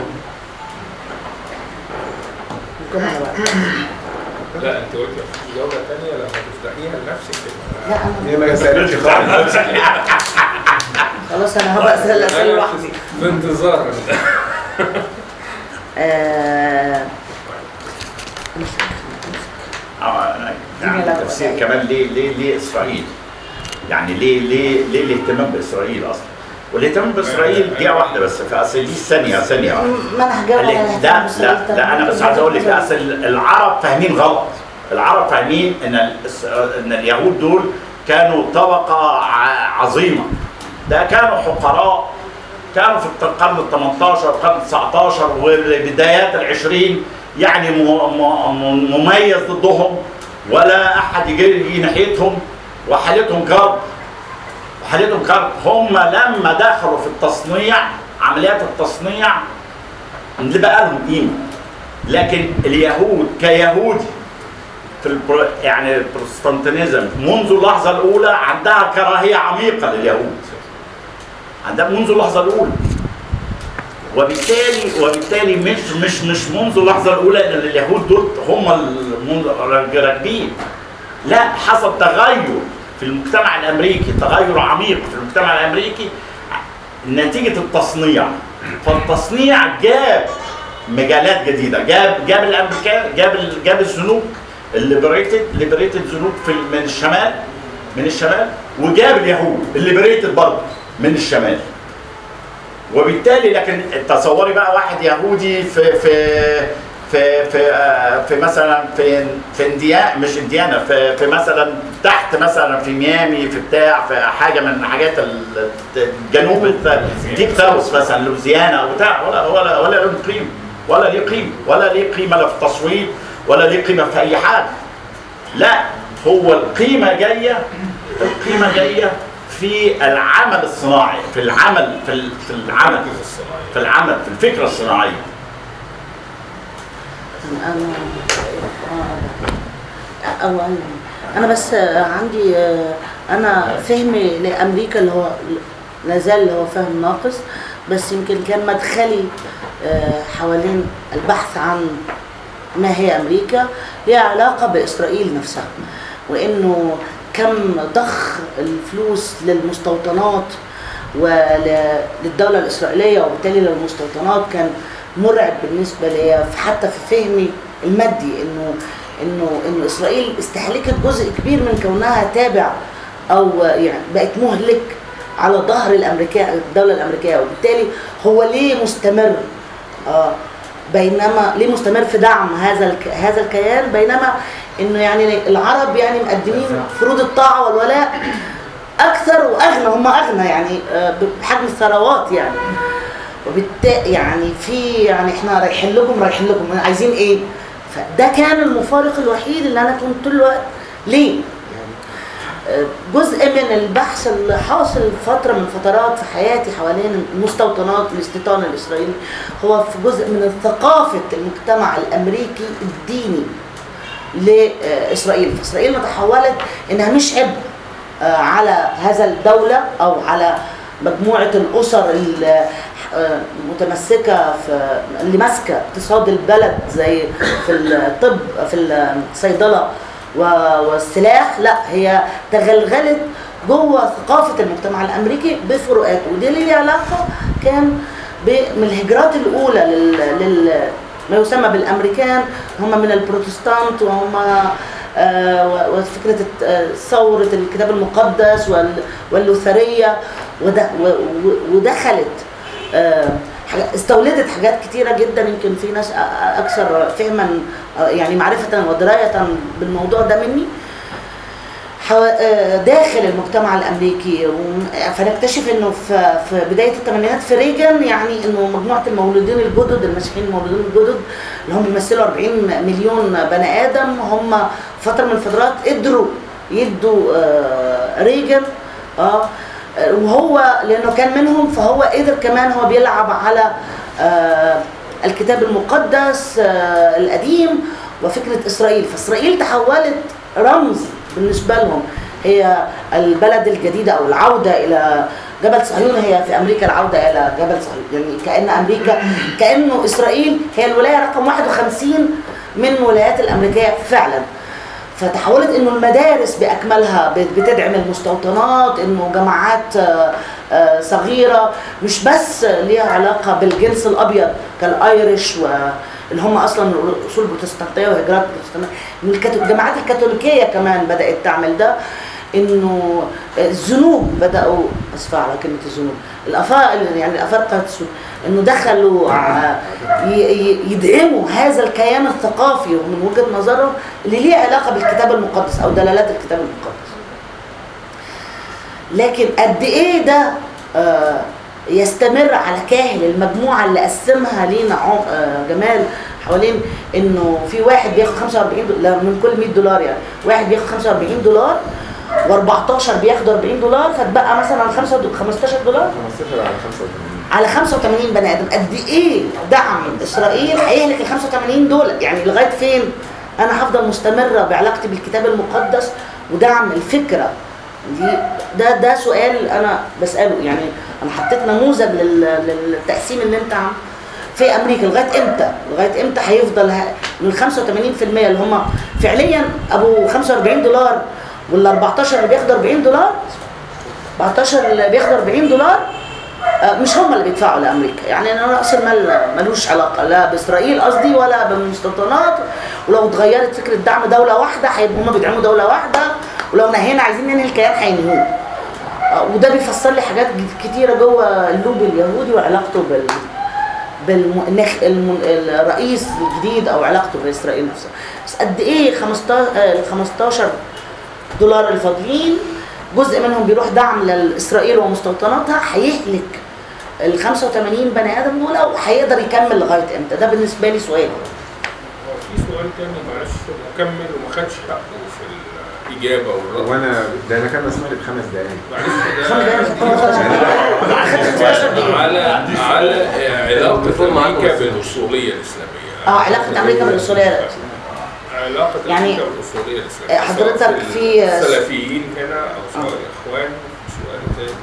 A: ممكن أنا بقى.
B: لا انت قلت مفيش جوله ثانيه لما تفتحيها لنفسك كده.
A: لا انا
D: هي ما سالتش خالص
A: خلاص انا هبقى اسال الاسئله
B: أنا
A: لوحدي
B: في انتظار
A: آه،
E: آه، أنا
A: جميل
E: يعني
A: أوي.
E: تفسير كمان ليه ليه ليه اسرائيل يعني ليه ليه ليه الاهتمام باسرائيل اصلا والاهتمام باسرائيل دقيقه واحده بس في اصل دي ثانيه ثانيه واحده
A: ما انا هجاوب
E: قال
A: على
E: لك
A: الاهتمام
E: لا
A: بالسؤال
E: لا
A: ده.
E: لا انا بس عايز اقول لك اصل العرب فاهمين غلط العرب فاهمين ان ال- ان اليهود دول كانوا طبقه ع- عظيمه ده كانوا حقراء كانوا في القرن ال 18 القرن ال 19 وبدايات ال 20 يعني م- م- مميز ضدهم ولا احد يجي يجي ناحيتهم وحالتهم كرب وحالتهم كرب هم لما دخلوا في التصنيع عمليات التصنيع اللي بقى لهم قيمه لكن اليهود كيهودي في البرو يعني البروتستانتينيزم منذ اللحظه الاولى عندها كراهيه عميقه لليهود عندها منذ اللحظه الاولى وبالتالي وبالتالي مش مش مش منذ اللحظه الاولى ان اليهود دول هم الم- راكبين لا حصل تغير في المجتمع الامريكي تغير عميق في المجتمع الامريكي نتيجه التصنيع فالتصنيع جاب مجالات جديده جاب جاب الامريكان جاب ال- جاب الزنوج الليبريتد ليبريتد زنوج في ال- من الشمال من الشمال وجاب اليهود الليبريتد برضه من الشمال وبالتالي لكن تصوري بقى واحد يهودي في في في في, آه، في مثلا في في انديانا مش انديانا في, في مثلا تحت مثلا في ميامي في بتاع في حاجه من حاجات ال- الجنوب الت- ديب ساوث مثلا لوزيانا او بتاع ولا ولا ولا له قيمه ولا ليه قيمه ولا ليه قيمه لا في التصوير ولا ليه قيمه في اي حاجه لا هو القيمه جايه القيمه جايه في العمل الصناعي في العمل في ال- في العمل في العمل في الفكره الصناعيه
A: انا آه، او انا بس عندي آه، انا فهمي لامريكا اللي هو لا زال اللي هو فهم ناقص بس يمكن كان مدخلي آه، حوالين البحث عن ما هي امريكا ليها علاقه باسرائيل نفسها وانه كم ضخ الفلوس للمستوطنات وللدوله الاسرائيليه وبالتالي للمستوطنات كان مرعب بالنسبه لي حتى في فهمي المادي انه انه انه اسرائيل استهلكت جزء كبير من كونها تابع او يعني بقت مهلك على ظهر الامريكيه الدوله الامريكيه وبالتالي هو ليه مستمر اه بينما ليه مستمر في دعم هذا الك... هذا الكيان بينما انه يعني العرب يعني مقدمين فروض الطاعه والولاء اكثر واغنى هم اغنى يعني آه، بحجم الثروات يعني وبالتالي يعني في يعني احنا رايحين لكم رايحين لكم عايزين ايه فده كان المفارق الوحيد اللي انا كنت طول الوقت ليه يعني آه، جزء من البحث اللي حاصل فترة من فترات في حياتي حوالين المستوطنات الاستيطان الإسرائيلي هو في جزء من ثقافة المجتمع الأمريكي الديني لاسرائيل فاسرائيل ما تحولت انها مش عبء آه، على هذا الدوله او على مجموعه الاسر ال- آه، المتمسكه في اللي ماسكه اقتصاد البلد زي في الطب في الصيدله و- والسلاح لا هي تغلغلت جوه ثقافه المجتمع الامريكي بفروقات ودي ليه علاقه كان ب- من الهجرات الاولى لل, لل ما يسمى بالامريكان هم من البروتستانت وهم آه، و- وفكره الت- آه، ثوره الكتاب المقدس وال- واللوثريه ود- و- و- ودخلت آه، حاجة- استولدت حاجات كتيره جدا يمكن في ناس أ- أ- اكثر فهما آه، يعني معرفه ودرايه بالموضوع ده مني حو- آه، داخل المجتمع الامريكي وم- فنكتشف انه في في بدايه الثمانينات في ريجن يعني انه مجموعه المولودين الجدد المسيحيين المولودين الجدد اللي هم بيمثلوا 40 مليون بني ادم هم فتره من الفترات قدروا يدوا آه، ريجن اه آه، وهو لانه كان منهم فهو قدر كمان هو بيلعب على آه، الكتاب المقدس آه، القديم وفكره اسرائيل فاسرائيل تحولت رمز بالنسبه لهم هي البلد الجديده او العوده الى جبل صهيون هي في امريكا العوده الى جبل صهيون يعني كان امريكا كانه اسرائيل هي الولايه رقم 51 من الولايات الامريكيه فعلا فتحولت انه المدارس باكملها بت- بتدعم المستوطنات انه جماعات آه، آه، صغيره مش بس ليها علاقه بالجنس الابيض كالايرش واللي هم اصلا اصول بروتستانتيه وهجرات بروتستانتيه إن الكاتو- الجماعات الكاثوليكيه كمان بدات تعمل ده انه الذنوب بداوا اسفه على كلمه الذنوب الافارقه يعني الافارقه السود انه دخلوا ع- ي- ي- يدعموا هذا الكيان الثقافي ومن وجهه نظرهم اللي ليه علاقه بالكتاب المقدس او دلالات الكتاب المقدس لكن قد ايه ده آه، يستمر على كاهل المجموعه اللي قسمها لينا عم- آه، جمال حوالين انه في واحد بياخد 45 دولار لا، من كل 100 دولار يعني واحد بياخد 45 دولار و14 بياخدوا 40 دولار فتبقى مثلا 5 دو- 15 دولار
D: 15 على 85
A: على 85 بني ادم قد ايه دعم اسرائيل هيهلك ال 85 دول يعني لغايه فين انا هفضل مستمره بعلاقتي بالكتاب المقدس ودعم الفكره دي ده ده سؤال انا بساله يعني انا حطيت نموذج لل- للتقسيم اللي انت عم في امريكا لغايه امتى لغايه امتى هيفضل ه- من ال 85% اللي هم فعليا ابو 45 دولار وال 14 اللي بياخدوا 40 دولار 14 اللي بياخدوا 40 دولار آه، مش هم اللي بيدفعوا لامريكا يعني انا راس المال ملوش علاقه لا باسرائيل قصدي ولا بالمستوطنات ولو اتغيرت فكره دعم دوله واحده هيبقوا هم بيدعموا دوله واحده ولو نهينا عايزين ننهي الكيان هينهوه آه، وده بيفسر لي حاجات ج- كتيره جوه اللوب اليهودي وعلاقته بال بالمناخ الم- الرئيس الجديد او علاقته باسرائيل نفسها بس قد ايه 15 آه، ال 15 دولار الفاضلين جزء منهم بيروح دعم لاسرائيل ومستوطناتها هيهلك ال 85 بني ادم دول وهيقدر يكمل لغايه امتى ده بالنسبه لي سؤال
B: هو في سؤال تاني معلش مكمل وما خدش حقه في الاجابه والرد
D: وانا ده انا كان مسموح لي بخمس دقايق
B: معلش
A: خمس دقايق
B: ده
A: خدت 15 دقيقه
B: على على علاقه
F: الدكتور معاكم
B: امريكا
F: بس.
B: بالاصوليه الاسلاميه
A: اه علاقه امريكا بالاصوليه
B: علاقه
A: يعني
B: امريكا بالاصوليه الاسلاميه
A: آه، حضرتك
B: سواء
A: في-
B: السلفيين هنا او سواء الاخوان سؤال تاني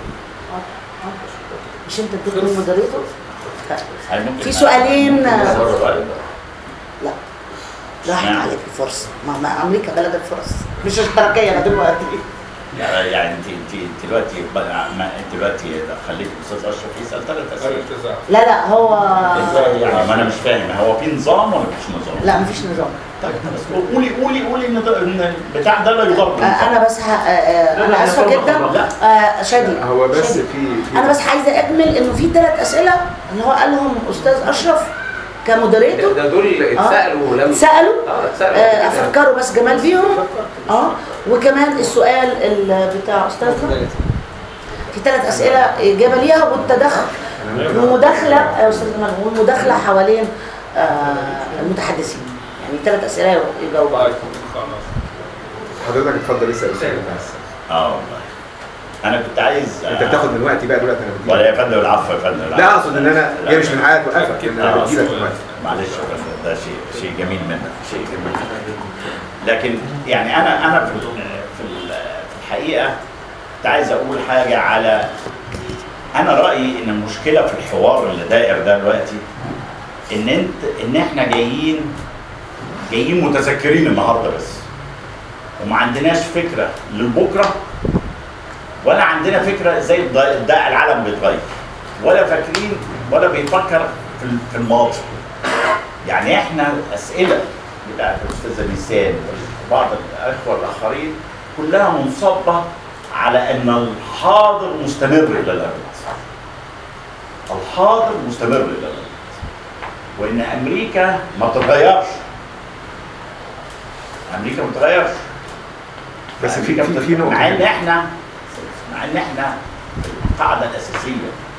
A: مش انت اديتني مودريتور
E: هل ممكن
A: في سؤالين آه،
E: مرة واحدة؟
A: لا راحت
E: نعم.
A: عليك الفرصه ما, ما امريكا بلد الفرص مش اشتراكيه انا دلوقتي
E: لا، يعني انت انت انت دلوقتي بقى- ما انت دلوقتي خليت الاستاذ اشرف يسال ثلاث اسئله
B: الالتزام
A: لا لا هو
E: ازاي يعني ما انا مش فاهم هو في نظام ولا مفيش نظام؟
A: لا مفيش نظام
E: طيب بس قولي قولي قولي ان ده- ان البتاع ده لا يضر
A: آه، انا بس ه... آه، آه،
H: لا،
A: انا
H: لا،
A: اسفه
H: لا،
A: جدا
H: لا.
A: آه، شادي
D: هو بس
A: شادي.
D: في في
A: انا بس عايزه اجمل انه في ثلاث اسئله اللي هو قالهم استاذ اشرف
F: ده
A: كمودريتور
F: ده دول اتسالوا ولم
A: سالوا
F: اه اتسالوا
A: آه، افكروا بس جمال بيهم اه وكمان السؤال ال- بتاع استاذنا في ثلاث اسئله اجابه ليها والتدخل ومداخله يا استاذ جمال والمداخله حوالين آه، المتحدثين يعني ثلاث اسئله يجاوبوا
B: طيب
A: عليها.
B: خلاص
D: حضرتك اتفضل اسال السؤال بتاعك.
E: اه والله انا كنت عايز
D: انت بتاخد من وقتي بقى دلوقتي انا بديك
E: ولا يا فندم العفو يا فندم العفو.
D: لا اقصد ان انا جاي مش من حقك وقفك
B: أكيد.
D: ان انا
E: آه،
D: بديلك
B: سؤال.
D: من وقتي
E: معلش يا فندم ده شيء شيء جميل منك شيء جميل منك لكن يعني انا انا في ال- في ال- في الحقيقه كنت عايز اقول حاجه على انا رايي ان المشكله في الحوار اللي داير ده دلوقتي ان انت ان احنا جايين جايين متذكرين النهارده بس وما عندناش فكره للبكره ولا عندنا فكره ازاي الض- الض- العالم بيتغير ولا فاكرين ولا بيفكر في ال- في الماضي يعني احنا اسئله بتاعت الاستاذه لسان وبعض الاخوه الاخرين كلها منصبه على ان الحاضر مستمر الى الابد الحاضر مستمر الى الابد وان امريكا ما تتغيرش امريكا ما تتغيرش
D: بس في
E: أمريكا
D: في
E: ما
D: في
E: تتغيرش. مع ان
D: نقطه
E: احنا مع ان احنا القاعده الاساسيه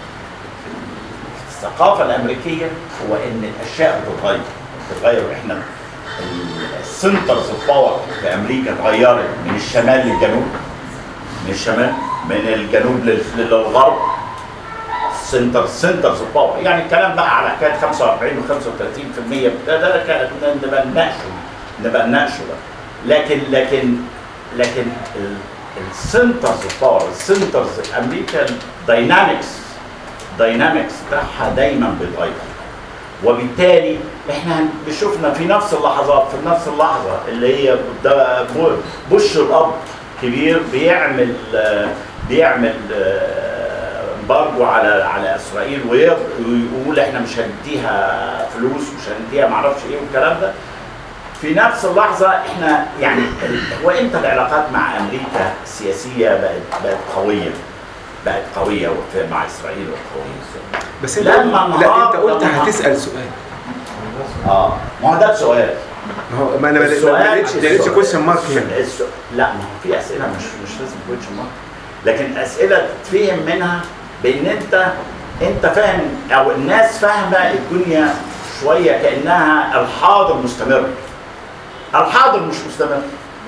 E: في الثقافه الامريكيه هو ان الاشياء بتتغير بتتغير احنا السنترز اوف باور في امريكا اتغيرت من الشمال للجنوب من الشمال من الجنوب لل- للغرب سنتر سنترز اوف باور يعني الكلام بقى على حكايه 45 و 35% ده ده كان نبقى نناقشه نبقى نناقشه ده لكن لكن لكن السنترز اوف باور السنترز امريكا داينامكس داينامكس بتاعها دايما بيتغير وبالتالي احنا شفنا في نفس اللحظات في نفس اللحظه اللي هي ده بو- بوش الاب كبير بيعمل آه، بيعمل آه، امبارجو على على اسرائيل وير- ويقول احنا مش هنديها فلوس مش هنديها معرفش ايه والكلام ده في نفس اللحظه احنا يعني ال- هو امتى العلاقات مع امريكا السياسيه بقت بقت قويه بقت قويه وفي- مع اسرائيل بقت قويه
D: بس انت
E: لما
D: لا انت
E: النهارده-
D: قلت
E: لما-
D: هتسال سؤال
E: اه ما هو ده السؤال
D: ما هو ما انا ما
E: السؤال-
D: ما لقيتش ما لقيتش
E: السؤال-
D: كويشن مارك هنا
E: السؤال- لا ما هو في اسئله مش مش لازم كويشن مارك لكن اسئله تفهم منها بان انت انت فاهم او الناس فاهمه الدنيا شويه كانها الحاضر مستمر الحاضر مش مستمر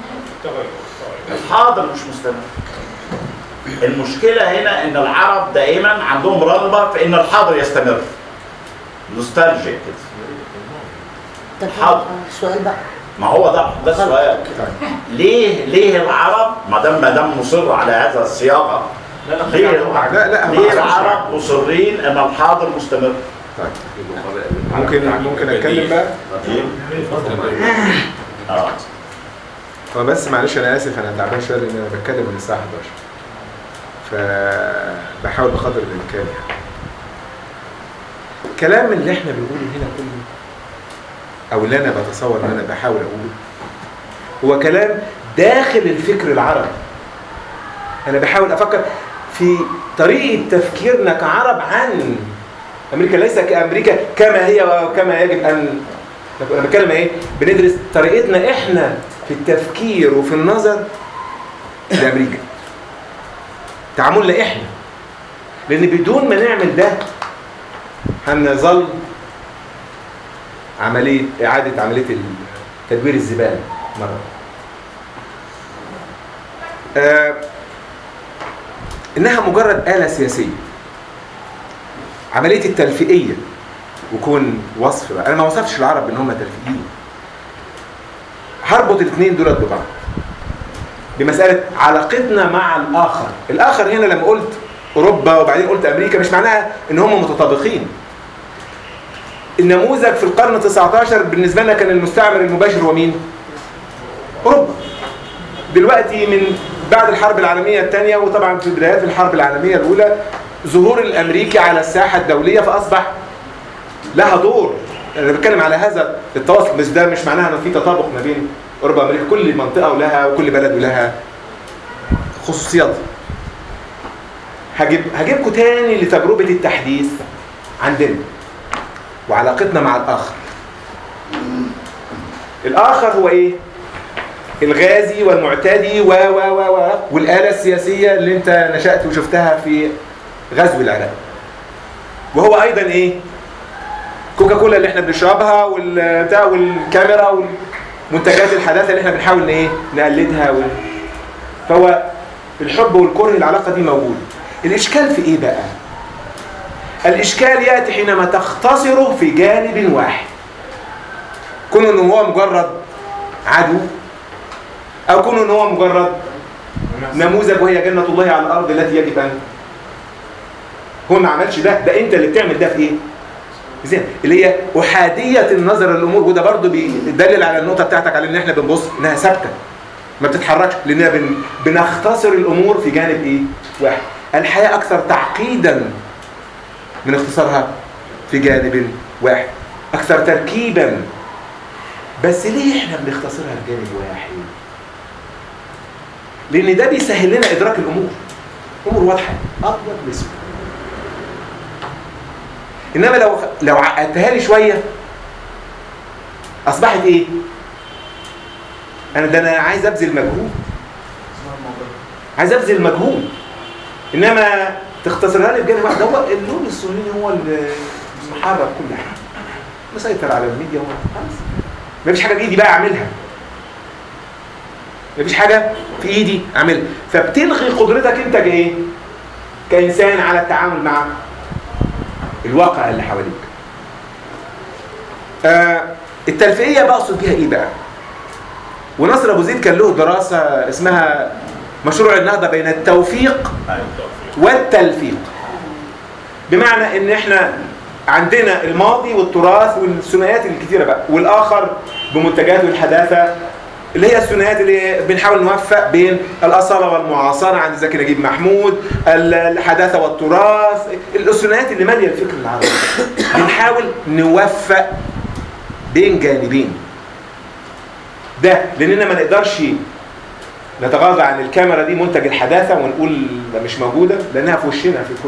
E: الحاضر مش مستمر المشكله هنا ان العرب دائما عندهم رغبه في ان الحاضر يستمر نوستالجيا كده
A: طب
E: حاضر.
A: آه، سؤال بقى
E: ما هو ده ده السؤال ليه ليه العرب ما دام ما دام مصر على هذا الصياغه
H: لا لا
E: ليه
D: لا لا ما
E: ليه
D: أعرفش.
E: العرب مصرين ان الحاضر مستمر؟
D: ممكن ممكن اتكلم بقى
E: إيه؟ اه
D: هو بس معلش انا اسف انا تعبان شويه لان انا بتكلم من الساعه 11 فبحاول بقدر الامكان يعني الكلام اللي احنا بنقوله هنا كله او اللي انا بتصور ان انا بحاول اقوله هو كلام داخل الفكر العربي انا بحاول افكر في طريقه تفكيرنا كعرب عن امريكا ليس كامريكا كما هي وكما يجب ان انا بتكلم ايه بندرس طريقتنا احنا في التفكير وفي النظر لامريكا تعاملنا احنا لان بدون ما نعمل ده هنظل عمليه اعاده عمليه تدوير الزباله مره آه انها مجرد اله سياسيه عمليه التلفيقيه وكون وصف بقى انا ما وصفتش العرب ان هم تلفيقيين هربط الاثنين دولت ببعض بمساله علاقتنا مع الاخر الاخر هنا لما قلت اوروبا وبعدين قلت امريكا مش معناها ان هم متطابقين النموذج في القرن 19 بالنسبه لنا كان المستعمر المباشر هو مين اوروبا دلوقتي من بعد الحرب العالميه الثانيه وطبعا في بدايات الحرب العالميه الاولى ظهور الامريكي على الساحه الدوليه فاصبح لها دور انا بتكلم على هذا التواصل مش ده مش معناها ان في تطابق ما بين اوروبا وامريكا كل منطقه ولها وكل بلد ولها خصوصيات هجيب هجيبكم تاني لتجربه التحديث عندنا وعلاقتنا مع الاخر الاخر هو ايه الغازي والمعتدي و و و و والاله السياسيه اللي انت نشات وشفتها في غزو العراق وهو ايضا ايه كوكا كولا اللي احنا بنشربها والبتاع والكاميرا والمنتجات الحداثه اللي احنا بنحاول ايه نقلدها و... فهو الحب والكره العلاقه دي موجوده الاشكال في ايه بقى الاشكال ياتي حينما تختصره في جانب واحد كون انه هو مجرد عدو او كونه ان هو مجرد نموذج وهي جنة الله على الارض التي يجب ان هو ما عملش ده ده انت اللي بتعمل ده في ايه زين اللي هي احاديه النظر للامور وده برضه بيدلل على النقطه بتاعتك على ان احنا بنبص انها ثابته ما بتتحركش لاننا بن... بنختصر الامور في جانب ايه واحد الحياه اكثر تعقيدا من اختصارها في جانب واحد اكثر تركيبا بس ليه احنا بنختصرها في جانب واحد لان ده بيسهل لنا ادراك الامور امور واضحه ابيض واسود انما لو لو عقدتها لي شويه اصبحت ايه انا ده انا عايز ابذل مجهود عايز ابذل مجهود انما تختصرها لي بجانب واحد هو اللون الصهيوني هو اللي محرك كل حاجه مسيطر على الميديا هو خلاص مفيش حاجه بايدي بقى اعملها مفيش حاجه في ايدي اعملها فبتلغي قدرتك انت كايه كانسان على التعامل مع الواقع اللي حواليك آه التلفيقيه بقصد بيها ايه بقى ونصر ابو زيد كان له دراسه اسمها مشروع النهضه بين التوفيق والتلفيق بمعنى ان احنا عندنا الماضي والتراث والثنائيات الكتيره بقى والاخر بمنتجات الحداثه اللي هي الثنائيات اللي بنحاول نوفق بين الاصاله والمعاصره عند زكي نجيب محمود الحداثه والتراث الثنائيات اللي ماليه الفكر العربي بنحاول نوفق بين جانبين ده لاننا ما نقدرش نتغاضى عن الكاميرا دي منتج الحداثه ونقول ده مش موجوده لانها في وشنا في كل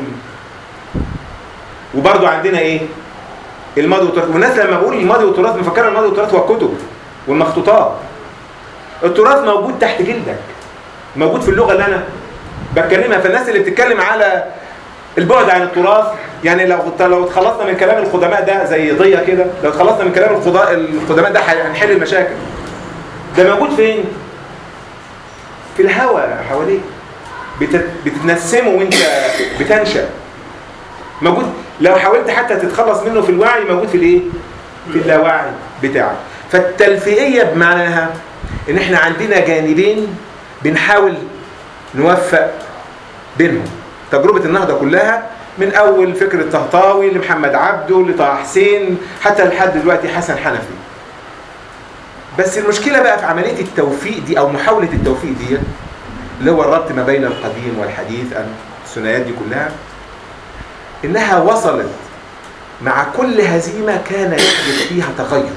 D: وبرضو عندنا ايه الماضي والتراث والناس لما بقول الماضي والتراث مفكره الماضي والتراث هو الكتب والمخطوطات التراث موجود تحت جلدك موجود في اللغه اللي انا بتكلمها فالناس اللي بتتكلم على البعد عن التراث يعني لو لو اتخلصنا من كلام القدماء ده زي ضيه كده لو اتخلصنا من كلام القضاء القدماء ده هنحل المشاكل ده موجود فين في الهواء حواليك بتت... بتتنسمه وانت بتنشأ موجود لو حاولت حتى تتخلص منه في الوعي موجود في الايه في اللاوعي بتاعك فالتلفيقيه بمعناها ان احنا عندنا جانبين بنحاول نوفق بينهم تجربه النهضه كلها من اول فكر الطهطاوي لمحمد عبده لطه حسين حتى لحد دلوقتي حسن حنفي بس المشكله بقى في عمليه التوفيق دي او محاوله التوفيق دي اللي هو الربط ما بين القديم والحديث الثنائيات دي كلها انها وصلت مع كل هزيمه كان يحدث فيها تغير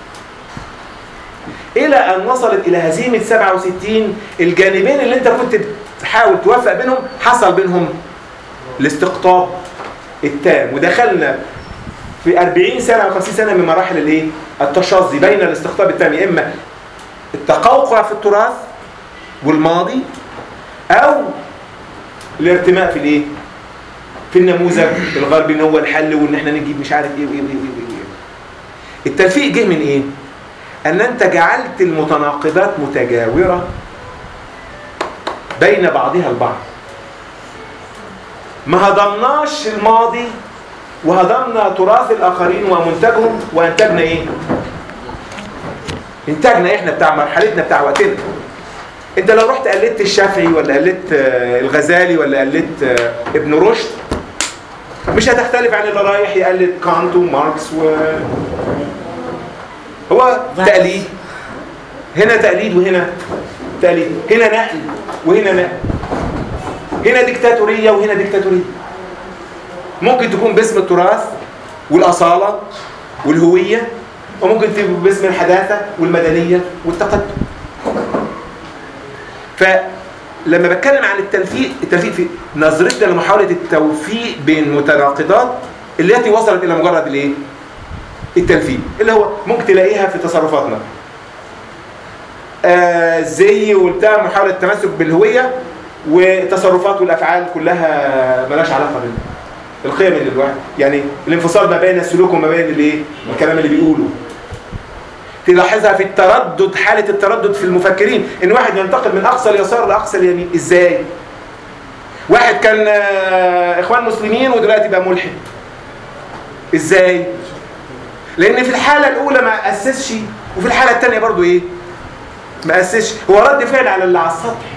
D: الى ان وصلت الى هزيمه 67 الجانبين اللي انت كنت بتحاول توفق بينهم حصل بينهم الاستقطاب التام ودخلنا في 40 سنه او 50 سنه من مراحل الايه التشظي بين الاستقطاب التام يا اما التقوقع في التراث والماضي او الارتماء في الايه في النموذج الغربي ان هو الحل وان احنا نجيب مش عارف ايه وايه وايه وايه, وإيه. التلفيق جه من ايه ان انت جعلت المتناقضات متجاوره بين بعضها البعض ما هضمناش الماضي وهضمنا تراث الاخرين ومنتجهم وانتجنا ايه انتاجنا احنا بتاع مرحلتنا بتاع وقتنا انت لو رحت قلدت الشافعي ولا قلدت الغزالي ولا قلدت ابن رشد مش هتختلف عن اللي رايح يقلد كانت وماركس و هو تقليد هنا تقليد وهنا تقليد هنا نقل وهنا نقل هنا ديكتاتورية وهنا ديكتاتورية ممكن تكون باسم التراث والأصالة والهوية وممكن تكون باسم الحداثة والمدنية والتقدم فلما بتكلم عن التلفيق التلفيق في نظرتنا لمحاولة التوفيق بين متناقضات التي وصلت إلى مجرد الايه؟ التلفيق اللي هو ممكن تلاقيها في تصرفاتنا آه زي والبتاع محاولة التمسك بالهوية والتصرفات والأفعال كلها ملاش علاقة بالله القيم اللي الواحد يعني الانفصال ما بين السلوك وما بين الايه الكلام اللي بيقوله تلاحظها في التردد حالة التردد في المفكرين ان واحد ينتقل من اقصى اليسار لاقصى اليمين ازاي واحد كان اخوان مسلمين ودلوقتي بقى ملحد ازاي لان في الحالة الاولى ما اسسش وفي الحالة الثانية برضو ايه ما اسسش هو رد فعل على اللي على السطح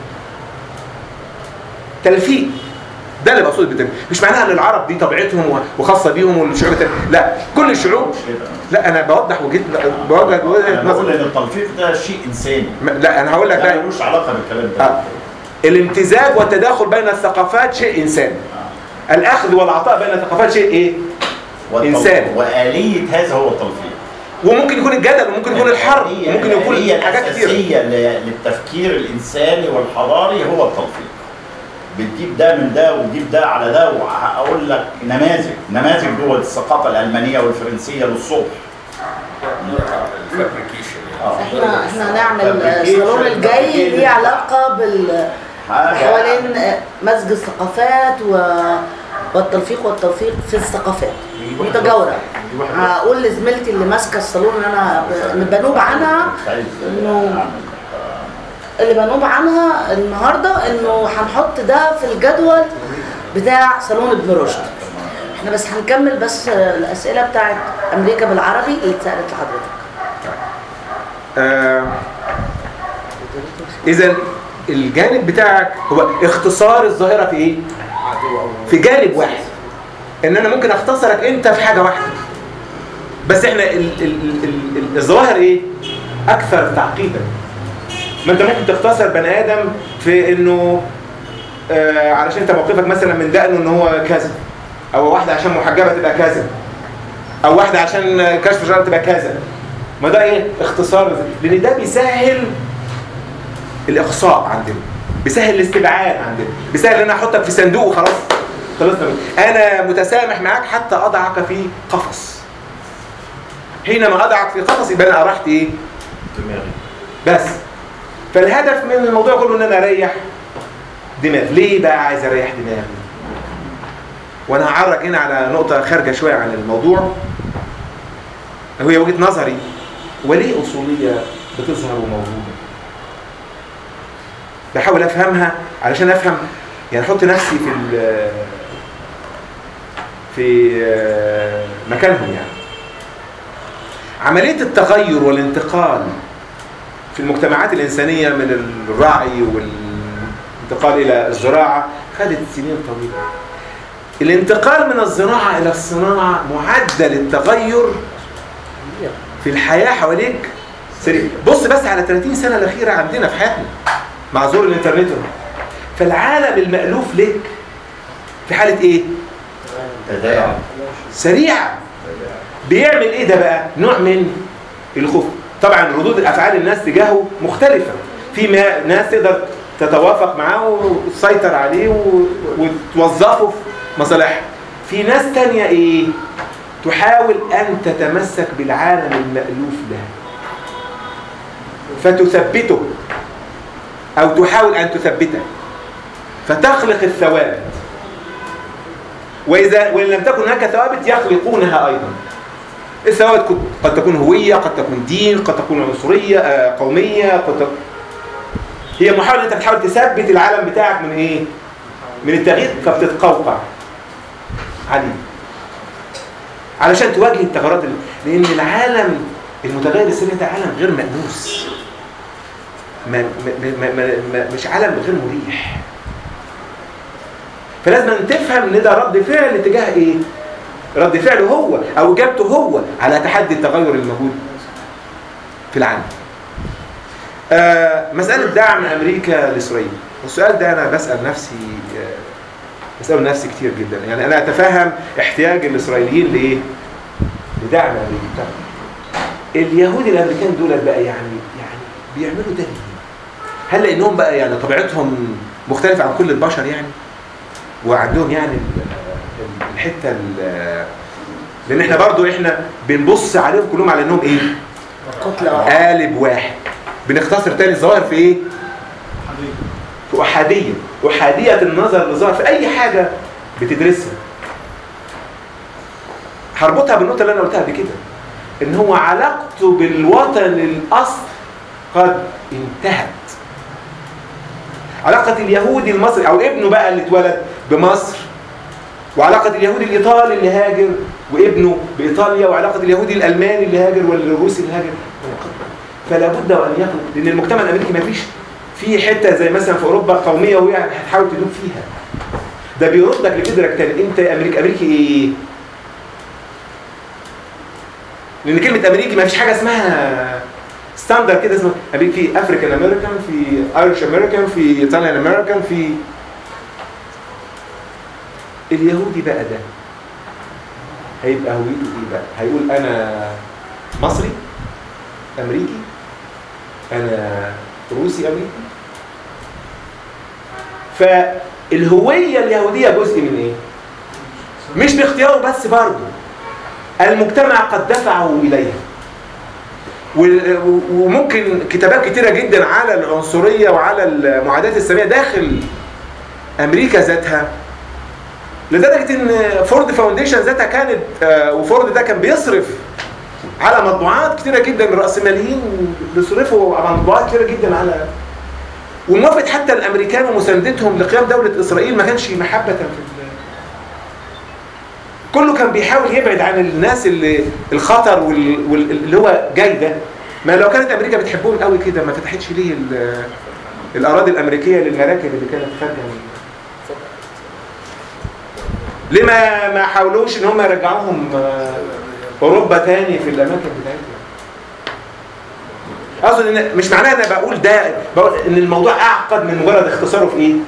D: تلفيق ده اللي بقصده بالتلفيق مش معناها ان العرب دي طبيعتهم وخاصه بيهم والشعوب التانية لا كل الشعوب لا انا بوضح وجهه بوجه وجهه
E: انا بقول ان
D: نظر
E: التلفيق ده شيء انساني
D: ما- لا انا هقول لك
E: ده
D: بقى
E: ملوش علاقه بالكلام
D: آه.
E: ده
D: الامتزاج والتداخل بين الثقافات شيء انساني الاخذ والعطاء بين الثقافات شيء ايه
E: والتلفيق-
D: إنسان.
E: واليه هذا هو التلفيق
D: وممكن يكون الجدل وممكن يكون الحرب
E: هي
D: وممكن يكون
E: هي
D: حاجات كتير
E: الاساسيه ل- للتفكير الانساني والحضاري هو التلفيق بتجيب ده من ده وتجيب ده على ده وهقول لك نماذج نماذج جوه الثقافه الالمانيه والفرنسيه للصبح
B: الفابريكيشن
E: آه.
A: احنا احنا هنعمل
E: Fabrication,
A: الصالون الجاي
E: fabrication.
A: ليه علاقه بال
E: حاجة-
A: حوالين مزج الثقافات و... والتلفيق والتوفيق في الثقافات متجاوره هقول لزميلتي اللي ماسكه الصالون اللي انا ب- بنوب عنها
E: مش عايز
A: إنه-
E: أعمل.
A: اللي بنوب عنها النهارده انه هنحط ده في الجدول بتاع صالون ابن رشد احنا بس هنكمل بس الاسئله بتاعت امريكا بالعربي اللي اتسالت لحضرتك
D: آه اذا الجانب بتاعك هو اختصار الظاهره في ايه في جانب واحد ان انا ممكن اختصرك انت في حاجه واحده بس احنا ال ال ال ال الظواهر ايه اكثر تعقيدا ما انت ممكن تختصر بني ادم في انه آه علشان انت موقفك مثلا من دقنه ان هو كذا او واحده عشان محجبه تبقى كذا او واحده عشان كشف شعرها تبقى كذا ما ده ايه اختصار لان ده بيسهل الاقصاء عندنا بيسهل الاستبعاد عندنا بيسهل ان انا احطك في صندوق وخلاص خلصنا منه. انا متسامح معاك حتى اضعك في قفص حينما اضعك في قفص يبقى انا ارحت ايه
H: دماغي
D: بس فالهدف من الموضوع كله ان انا اريح دماغي ليه بقى عايز اريح دماغي وانا هعرج هنا على نقطه خارجه شويه عن الموضوع هي وجهه نظري وليه اصوليه بتظهر وموجوده بحاول افهمها علشان افهم يعني احط نفسي في ال- في آه، مكانهم يعني عمليه التغير والانتقال في المجتمعات الإنسانية من الرعي والانتقال إلى الزراعة خدت سنين طويلة الانتقال من الزراعة إلى الصناعة معدل التغير في الحياة حواليك سريع بص بس على 30 سنة الأخيرة عندنا في حياتنا مع ظهور الإنترنت فالعالم المألوف لك في حالة إيه؟
E: تداعم
D: سريعة بيعمل ايه ده بقى نوع من الخوف طبعا ردود افعال الناس تجاهه مختلفة في ما- ناس تقدر تتوافق معاه وتسيطر عليه و- وتوظفه في مصالحها في ناس تانية ايه تحاول ان تتمسك بالعالم المألوف له فتثبته او تحاول ان تثبته فتخلق الثوابت وإذا وإن لم تكن هناك ثوابت يخلقونها أيضا الثوابت قد- قد تكون هوية قد تكون دين قد تكون عنصرية آه، قومية قد تكون هي محاولة أنت بتحاول تثبت العالم بتاعك من إيه؟ من التغيير فبتتقوقع عليه علشان تواجه التغيرات ال- لأن العالم المتغير السريع ده عالم غير مأنوس ما ما ما ما ما مش عالم غير مريح فلازم أن تفهم ان ده رد فعل تجاه ايه رد فعله هو او اجابته هو على تحدي التغير الموجود في العالم آه مسألة دعم أمريكا لإسرائيل السؤال ده أنا بسأل نفسي آه بسأله نفسي كتير جدا يعني أنا أتفهم احتياج الإسرائيليين لإيه؟ لدعم أمريكا اليهود الأمريكان دول بقى يعني يعني بيعملوا ده ليه؟ هل لأنهم بقى يعني طبيعتهم مختلفة عن كل البشر يعني؟ وعندهم يعني ال- ال- الحته ال- لان احنا برضو احنا بنبص عليهم كلهم على انهم ايه
A: كتله واحده
D: قالب واحد بنختصر تاني الظواهر في ايه في احاديه احاديه النظر للظاهر في اي حاجه بتدرسها هربطها بالنقطه اللي انا قلتها قبل كده ان هو علاقته بالوطن الاصل قد انتهت علاقة اليهودي المصري أو ابنه بقى اللي اتولد بمصر وعلاقة اليهودي الإيطالي اللي هاجر وابنه بإيطاليا وعلاقة اليهودي الألماني اللي هاجر والروسي اللي هاجر فلا بد وان يخلق لان المجتمع الامريكي ما فيش في حته زي مثلا في اوروبا قوميه وهي هتحاول تدوب فيها ده بيردك لجدرك تاني انت امريكي امريكي ايه لان كلمه امريكي ما فيش حاجه اسمها ستاندر كده اسمه امريكي في افريكان امريكان في ايرش امريكان في ايطاليان امريكان في اليهودي بقى ده هيبقى هويته ايه بقى هيقول انا مصري امريكي انا روسي امريكي فالهويه اليهوديه جزء من ايه مش باختياره بس برضه المجتمع قد دفعه اليها وال- وممكن كتابات كتيره جدا على العنصريه وعلى المعاداه الساميه داخل امريكا ذاتها لدرجه ان فورد فاونديشن ذاتها كانت آه، وفورد ده كان بيصرف على مطبوعات كتيره جدا الراسماليين بيصرفوا على مطبوعات كتيره جدا على وموافقه حتى الامريكان ومساندتهم لقيام دوله اسرائيل ما كانش محبه في ال- كله كان بيحاول يبعد عن الناس اللي الخطر وال- وال- اللي هو جاي ده ما لو كانت امريكا بتحبهم قوي كده ما فتحتش ليه ال- الاراضي الامريكيه للمراكب اللي كانت خارجه من ليه ما ما حاولوش ان هم يرجعوهم آه، اوروبا تاني في الاماكن بتاعتهم اقصد ان مش معناها انا بقول ده بقول ان الموضوع اعقد من مجرد اختصاره في ايه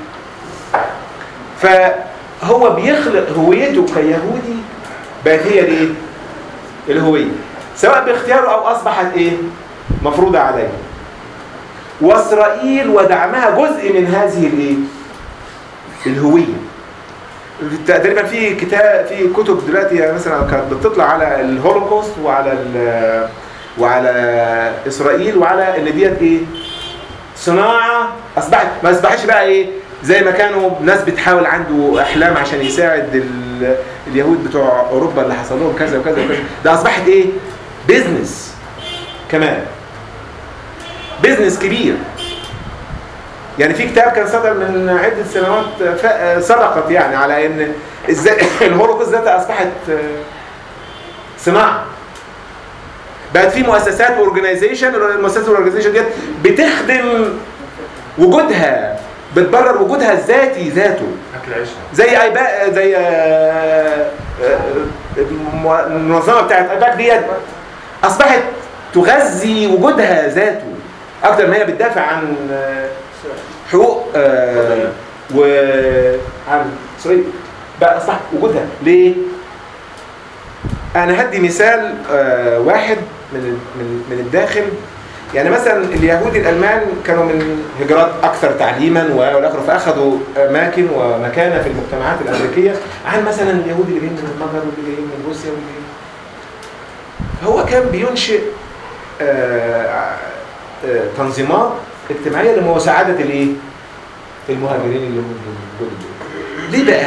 D: فهو بيخلق هويته كيهودي بقت هي الايه الهويه سواء باختياره او اصبحت ايه مفروضه عليه واسرائيل ودعمها جزء من هذه الايه الهويه تقريبا في كتاب في كتب دلوقتي يعني مثلا كانت بتطلع على الهولوكوست وعلى ال- وعلى اسرائيل وعلى ان ديت ايه صناعه اصبحت ما اصبحتش بقى ايه زي ما كانوا ناس بتحاول عنده احلام عشان يساعد ال- اليهود بتوع اوروبا اللي حصل لهم كذا وكذا وكذا ده اصبحت ايه بيزنس كمان بيزنس كبير يعني في كتاب كان صدر من عدة سنوات ف- سبقت يعني على ان ازاي الهولوكوست ذاتها اصبحت صناعة بقت في مؤسسات اورجنايزيشن المؤسسات الاورجنايزيشن ديت بتخدم وجودها بتبرر وجودها الذاتي ذاته
H: اكل عيشها
D: زي ايباك زي آه، آه، المو- المنظمه بتاعت ايباك ديت اصبحت تغذي وجودها ذاته اكتر ما هي بتدافع عن آه، حقوق آه، وعن اسرائيل بقى اصبح وجودها ليه؟ انا هدي مثال آه، واحد من من من الداخل يعني مثلا اليهود الالمان كانوا من هجرات اكثر تعليما والاخر فاخذوا اماكن ومكانه في المجتمعات الامريكيه عن مثلا اليهود اللي جايين من المجر واللي جايين من روسيا واللي جايين هو كان بينشئ آه، آه، تنظيمات اجتماعيه لمساعده الايه؟ المهاجرين اللي هم دول ليه بقى؟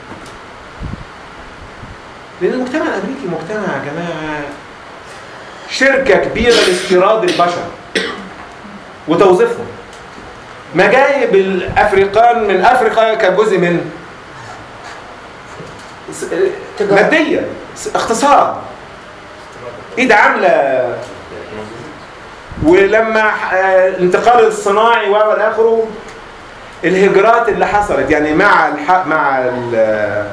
D: لان المجتمع الامريكي مجتمع يا جماعه شركه كبيره لاستيراد البشر وتوظيفهم ما جايب الافريقان من افريقيا كجزء من س- ماديا س- اقتصاد ايد عامله ولما آه، الانتقال الصناعي والى اخره الهجرات اللي حصلت يعني مع الح... مع ال-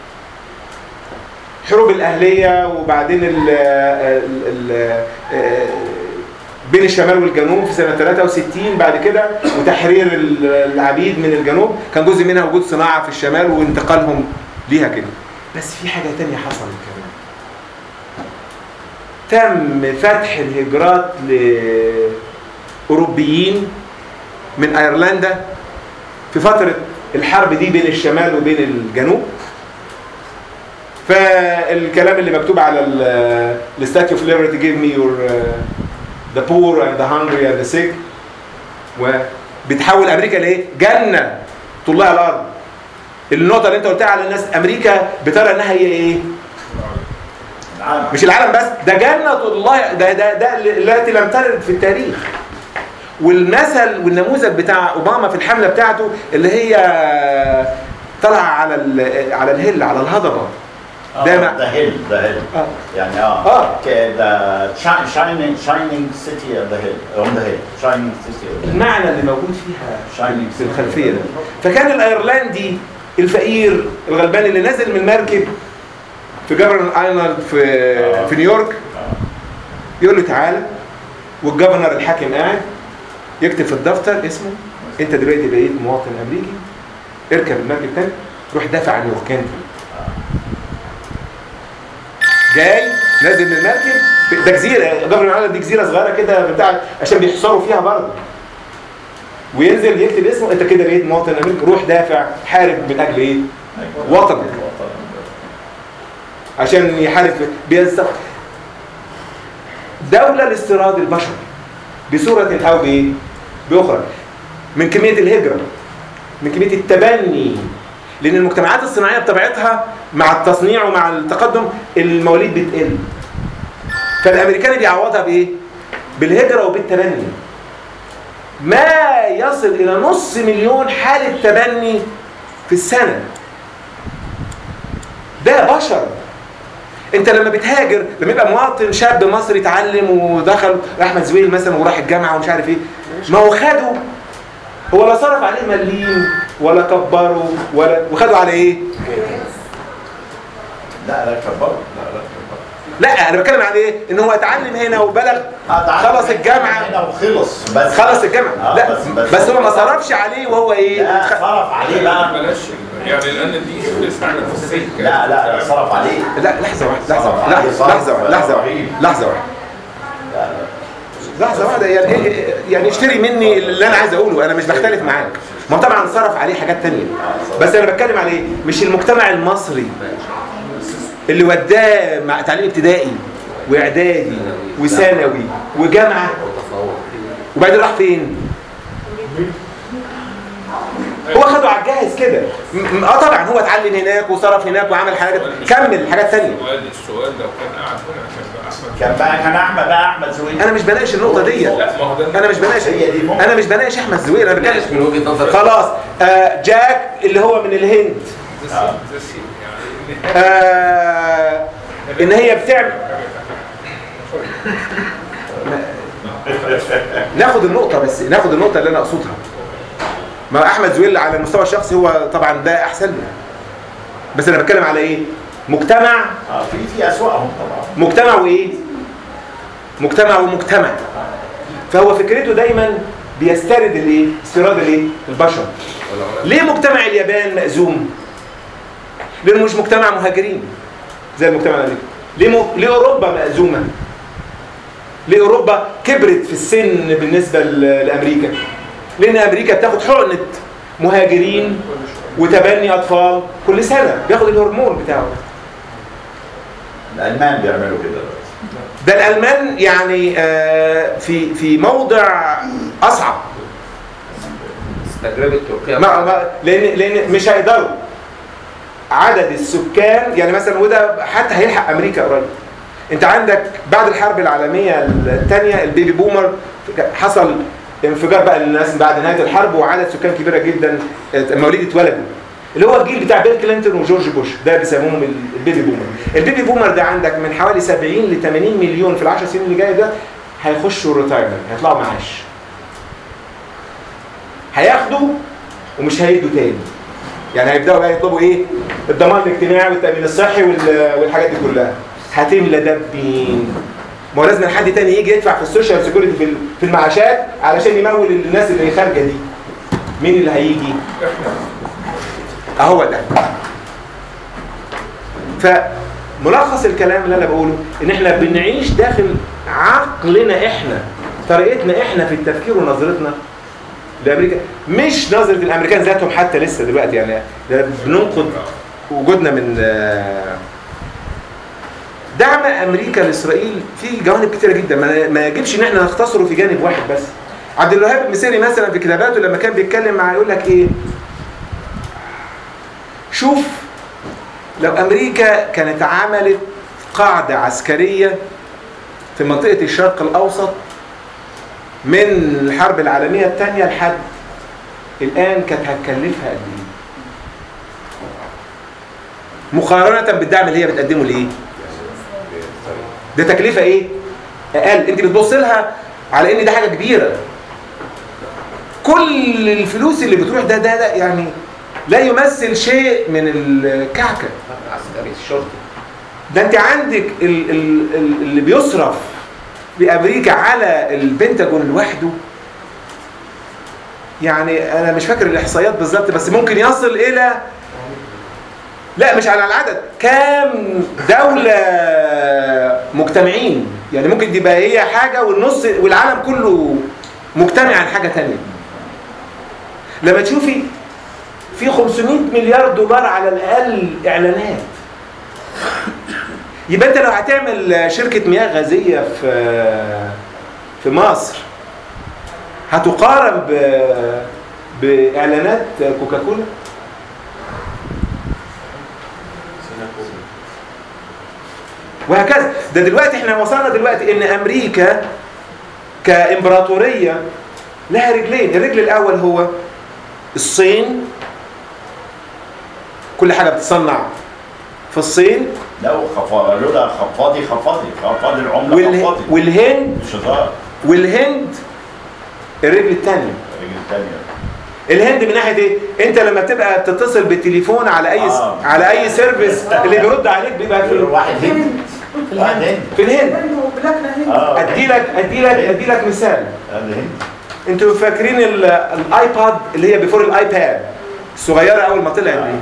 D: الحروب الأهلية وبعدين ال ال ال بين الشمال والجنوب في سنة 63 بعد كده وتحرير ال- العبيد من الجنوب كان جزء منها وجود صناعة في الشمال وانتقالهم ليها كده بس في حاجة تانية حصلت كمان تم فتح الهجرات لأوروبيين من أيرلندا في فترة الحرب دي بين الشمال وبين الجنوب فالكلام اللي مكتوب على الستاتيو اوف ليبرتي جيف مي يور ذا بور اند ذا هانجري اند ذا سيك وبتحول امريكا لايه؟ جنه طلها الارض النقطه اللي انت قلتها على الناس امريكا بترى انها هي ايه؟
E: العالم
D: مش العالم بس ده جنة الله ده ده ده التي لم ترد في التاريخ والمثل والنموذج بتاع اوباما في الحمله بتاعته اللي هي طالعه على ال- على الهل على الهضبه ده مع-
E: ذا هيل ذا هيل
D: آه.
E: يعني اه
D: آه.
E: ذا شاينينج شاينينج سيتي ذا هيل اون ذا هيل شاينينج سيتي
D: المعنى اللي موجود فيها
E: شاينينج
D: في الخلفيه ده فكان الايرلندي الفقير الغلبان اللي نازل من المركب في جبرن ايلاند في
E: آه.
D: في نيويورك يقول له تعالى والجفرنر الحاكم قاعد يكتب في الدفتر اسمه انت دلوقتي بقيت مواطن امريكي اركب المركب تاني روح دافع عن نيويورك جاي نازل من المركب ده جزيره جبرن ايلاند دي جزيره صغيره كده بتاع عشان بيحصروا فيها برضه وينزل يكتب اسمه انت كده بقيت مواطن امريكي روح دافع حارب من اجل ايه؟ وطنك عشان يحارب بيست دولة لاستيراد البشر بصورة أو بإيه؟ بأخرى من كمية الهجرة من كمية التبني لأن المجتمعات الصناعية بطبيعتها مع التصنيع ومع التقدم المواليد بتقل فالأمريكاني بيعوضها بإيه؟ بالهجرة وبالتبني ما يصل إلى نص مليون حالة تبني في السنة ده بشر انت لما بتهاجر لما يبقى مواطن شاب مصري اتعلم ودخل احمد زويل مثلا وراح الجامعه ومش عارف ايه ما هو خده هو لا صرف عليه مليم ولا كبره ولا وخده على ايه؟
E: لا لا كبر لا لا كبر
D: لا انا بتكلم عن ايه؟ ان هو اتعلم هنا وبلغ خلص الجامعه
E: هنا وخلص بس
D: خلص الجامعه
E: آه،
D: لا
E: بس- بس-
D: بس هو ما صرفش عليه وهو ايه؟
E: لا صرف عليه بقى
B: بلاش يعني لان دي لسه احنا في السكه
E: لا لا لا صرف عليه
D: لا لحظه واحده لحظه
E: صرف
D: واحده
E: عليه
D: لحظه
E: صرف
D: لحظه واحده لحظه واحده
E: رهيب.
D: لحظه واحده لحظه واحده يعني إيه- يعني اشتري مني اللي انا عايز اقوله انا مش بختلف معاك ما هو طبعا صرف عليه حاجات تانية بس انا بتكلم على ايه مش المجتمع المصري اللي وداه مع تعليم ابتدائي واعدادي وثانوي وجامعه وبعدين راح فين هو خده على الجاهز كده م- م- اه طبعا هو اتعلم هناك وصرف هناك وعمل حاجات كمل حاجات تانية
B: السؤال السؤال لو كان قاعد هنا كان بقى احمد
E: كان بقى كان احمد بقى احمد زويل
D: انا مش بناقش النقطه دي
B: لا ما هو ده
D: انا مش بناقش
E: هي دي ممكن.
D: انا مش بناقش احمد زويل انا
F: ناقش
D: بتكلم
F: من وجهه نظر
D: خلاص آه جاك اللي هو من الهند
B: ده سي- ده سي يعني
D: آه ان هي بتعمل ناخد النقطه بس ناخد النقطه اللي انا اقصدها ما احمد زويل على المستوى الشخصي هو طبعا ده احسن لي بس انا بتكلم على ايه مجتمع
E: اه في في اسواقهم طبعا
D: مجتمع وايه مجتمع ومجتمع فهو فكرته دايما بيسترد الايه استيراد الايه البشر ليه مجتمع اليابان مأزوم لانه مش مجتمع مهاجرين زي المجتمع الامريكي ليه م... ليه اوروبا مأزومه ليه اوروبا كبرت في السن بالنسبه ل- لامريكا لان امريكا بتاخد حقنه مهاجرين وتبني اطفال كل سنه بياخد الهرمون بتاعه
E: الالمان بيعملوا كده دلوقتي
D: ده الالمان يعني آه، في في موضع اصعب
F: تجربه تركيا
D: ما ما لان لان مش هيقدروا عدد السكان يعني مثلا وده حتى هيلحق امريكا قريب انت عندك بعد الحرب العالميه الثانيه البيبي بومر حصل انفجار بقى للناس بعد نهايه الحرب وعدد سكان كبيره جدا مواليد اتولدوا اللي هو الجيل بتاع بيل كلينتون وجورج بوش ده بيسموهم البيبي بومر البيبي بومر ده عندك من حوالي 70 ل 80 مليون في العشر سنين اللي جايه ده هيخشوا ريتايرمنت هيطلعوا معاش هياخدوا ومش هيدوا تاني يعني هيبداوا بقى يطلبوا ايه الضمان الاجتماعي والتامين الصحي وال- والحاجات دي كلها هتملى ده بمين ما هو لازم حد تاني يجي يدفع في السوشيال سيكوريتي في ال- في المعاشات علشان يمول الناس اللي خارجه دي مين اللي هيجي اهو ده فملخص الكلام اللي انا بقوله ان احنا بنعيش داخل عقلنا احنا طريقتنا احنا في التفكير ونظرتنا لامريكا مش نظره الامريكان ذاتهم حتى لسه دلوقتي يعني ده بننقد وجودنا من آه، دعم امريكا لاسرائيل في جوانب كتيره جدا ما ما يجبش ان احنا نختصره في جانب واحد بس عبد الوهاب المسيري مثلا في كتاباته لما كان بيتكلم مع يقول لك ايه شوف لو امريكا كانت عملت قاعده عسكريه في منطقه الشرق الاوسط من الحرب العالميه الثانيه لحد الان كانت هتكلفها قد ايه مقارنه بالدعم اللي هي بتقدمه لايه ده تكلفه ايه اقل انت بتبص لها على ان ده حاجه كبيره كل الفلوس اللي بتروح ده ده, ده يعني لا يمثل شيء من الكعكه
F: عسكري الشرطي
D: ده انت عندك ال ال ال اللي بيصرف بامريكا على البنتاجون لوحده يعني انا مش فاكر الاحصائيات بالظبط بس ممكن يصل الى لا مش على العدد كام دولة مجتمعين يعني ممكن تبقى هي حاجة والنص والعالم كله مجتمع عن حاجة تانية لما تشوفي في 500 مليار دولار على الأقل إعلانات يبقى انت لو هتعمل شركة مياه غازية في في مصر هتقارن ب بإعلانات كوكاكولا وهكذا ده دلوقتي احنا وصلنا دلوقتي ان امريكا كامبراطورية لها رجلين الرجل الاول هو الصين كل حاجة بتصنع في الصين
E: لو خفا لولا خفاضي خفاضي خفاضي العمله
D: وال...
E: خفاضي
D: والهند
E: مش هزار
D: والهند الرجل الثانية
E: الرجل الثانيه
D: الهند من ناحيه ايه انت لما تبقى تتصل بالتليفون على اي
E: آه.
D: على اي سيرفيس اللي بيرد عليك بيبقى في
E: واحد هند واحد هند
D: في الهند
J: بلادنا هنا
E: اه
D: ادي لك ادي لك ادي لك مثال
E: هذا هند
D: انتوا فاكرين ال- الايباد اللي هي بيفور الايباد الصغيره اول ما طلعت دي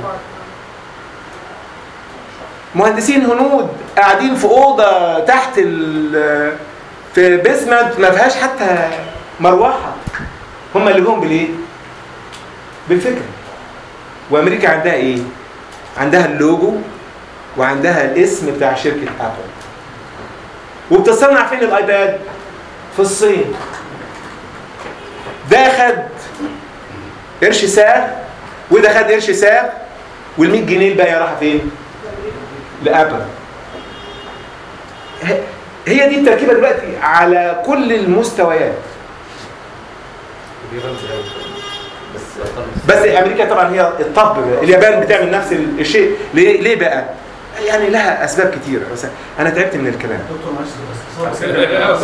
D: مهندسين هنود قاعدين في اوضه تحت ال في بيسمنت ما فيهاش حتى مروحه هم اللي جم بالايه بالفكره وامريكا عندها ايه عندها اللوجو وعندها الاسم بتاع شركه ابل وبتصنع فين الايباد في الصين ده خد قرش ساغ وده خد قرش ساغ وال 100 جنيه الباقيه رايحه فين لابل ه- هي دي التركيبه دلوقتي على كل المستويات
F: بس
D: بس امريكا طبعا هي الطب اليابان بتعمل نفس الشيء ليه ليه بقى يعني لها اسباب كتيره بس انا تعبت من الكلام
G: دكتور معلش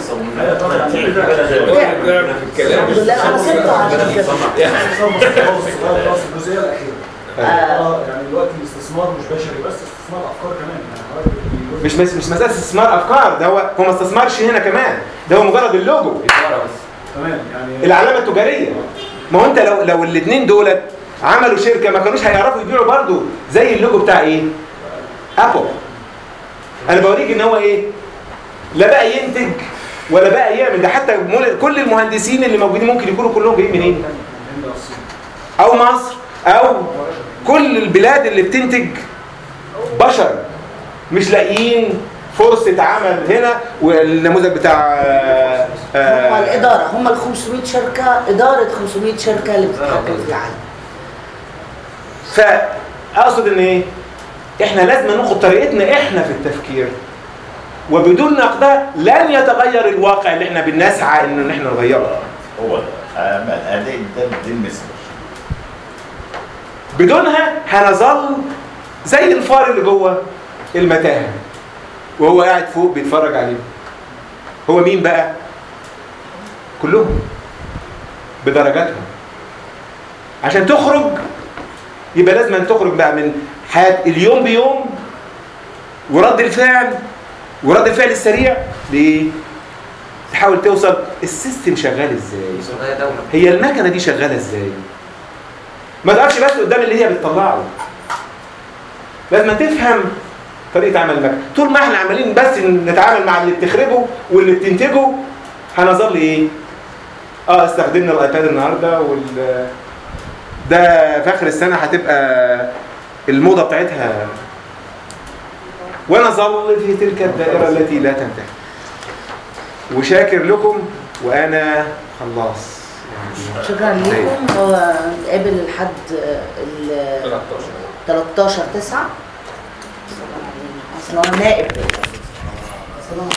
A: الحمد لله على ستة عشان كده
G: الجزئيه الاخيره
A: آه.
G: اه يعني دلوقتي الاستثمار مش بشري بس استثمار افكار كمان يعني حضرتك بيقول-
D: مش مش مش مساله استثمار افكار ده هو هو ما استثمرش هنا كمان ده هو مجرد اللوجو
F: إدارة بس
G: تمام يعني
D: العلامه التجاريه ما هو انت لو لو الاثنين دولت عملوا شركه ما كانوش هيعرفوا يبيعوا برضو زي اللوجو بتاع ايه ابل انا بوريك ان هو ايه لا بقى ينتج ولا بقى يعمل ده حتى مول- كل المهندسين اللي موجودين ممكن يكونوا كلهم جايين منين
G: الهند والصين.
D: او مصر او كل البلاد اللي بتنتج بشر مش لاقيين فرصة عمل هنا والنموذج بتاع آه، آه،
A: هم الإدارة هم ال 500 شركة إدارة 500 شركة اللي بتتحكم في العالم
D: فاقصد ان ايه احنا لازم ناخد طريقتنا احنا في التفكير وبدون نقدها لن يتغير الواقع اللي احنا بنسعى ان احنا نغيره
E: هو ده آه، ما- ده ده دي المسج
D: بدونها هنظل زي الفار اللي جوه المتاهه وهو قاعد فوق بيتفرج عليهم هو مين بقى كلهم بدرجاتهم عشان تخرج يبقى لازم أن تخرج بقى من حياه اليوم بيوم ورد الفعل ورد الفعل السريع ليه تحاول توصل السيستم شغال ازاي
F: صناعية دولة
D: هي المكنه دي شغاله ازاي ما تقفش بس قدام اللي هي بتطلعه لازم تفهم طريقه عمل المكنه طول ما احنا عمالين بس نتعامل مع اللي بتخرجه واللي بتنتجه هنظل ايه اه استخدمنا الايباد النهارده وال ده في اخر السنه هتبقى الموضه بتاعتها ونظل في تلك الدائره التي لا تنتهي وشاكر لكم وانا خلاص يعني
A: شكرا لكم هو نتقابل لحد ال 13 9 اصل هو نائب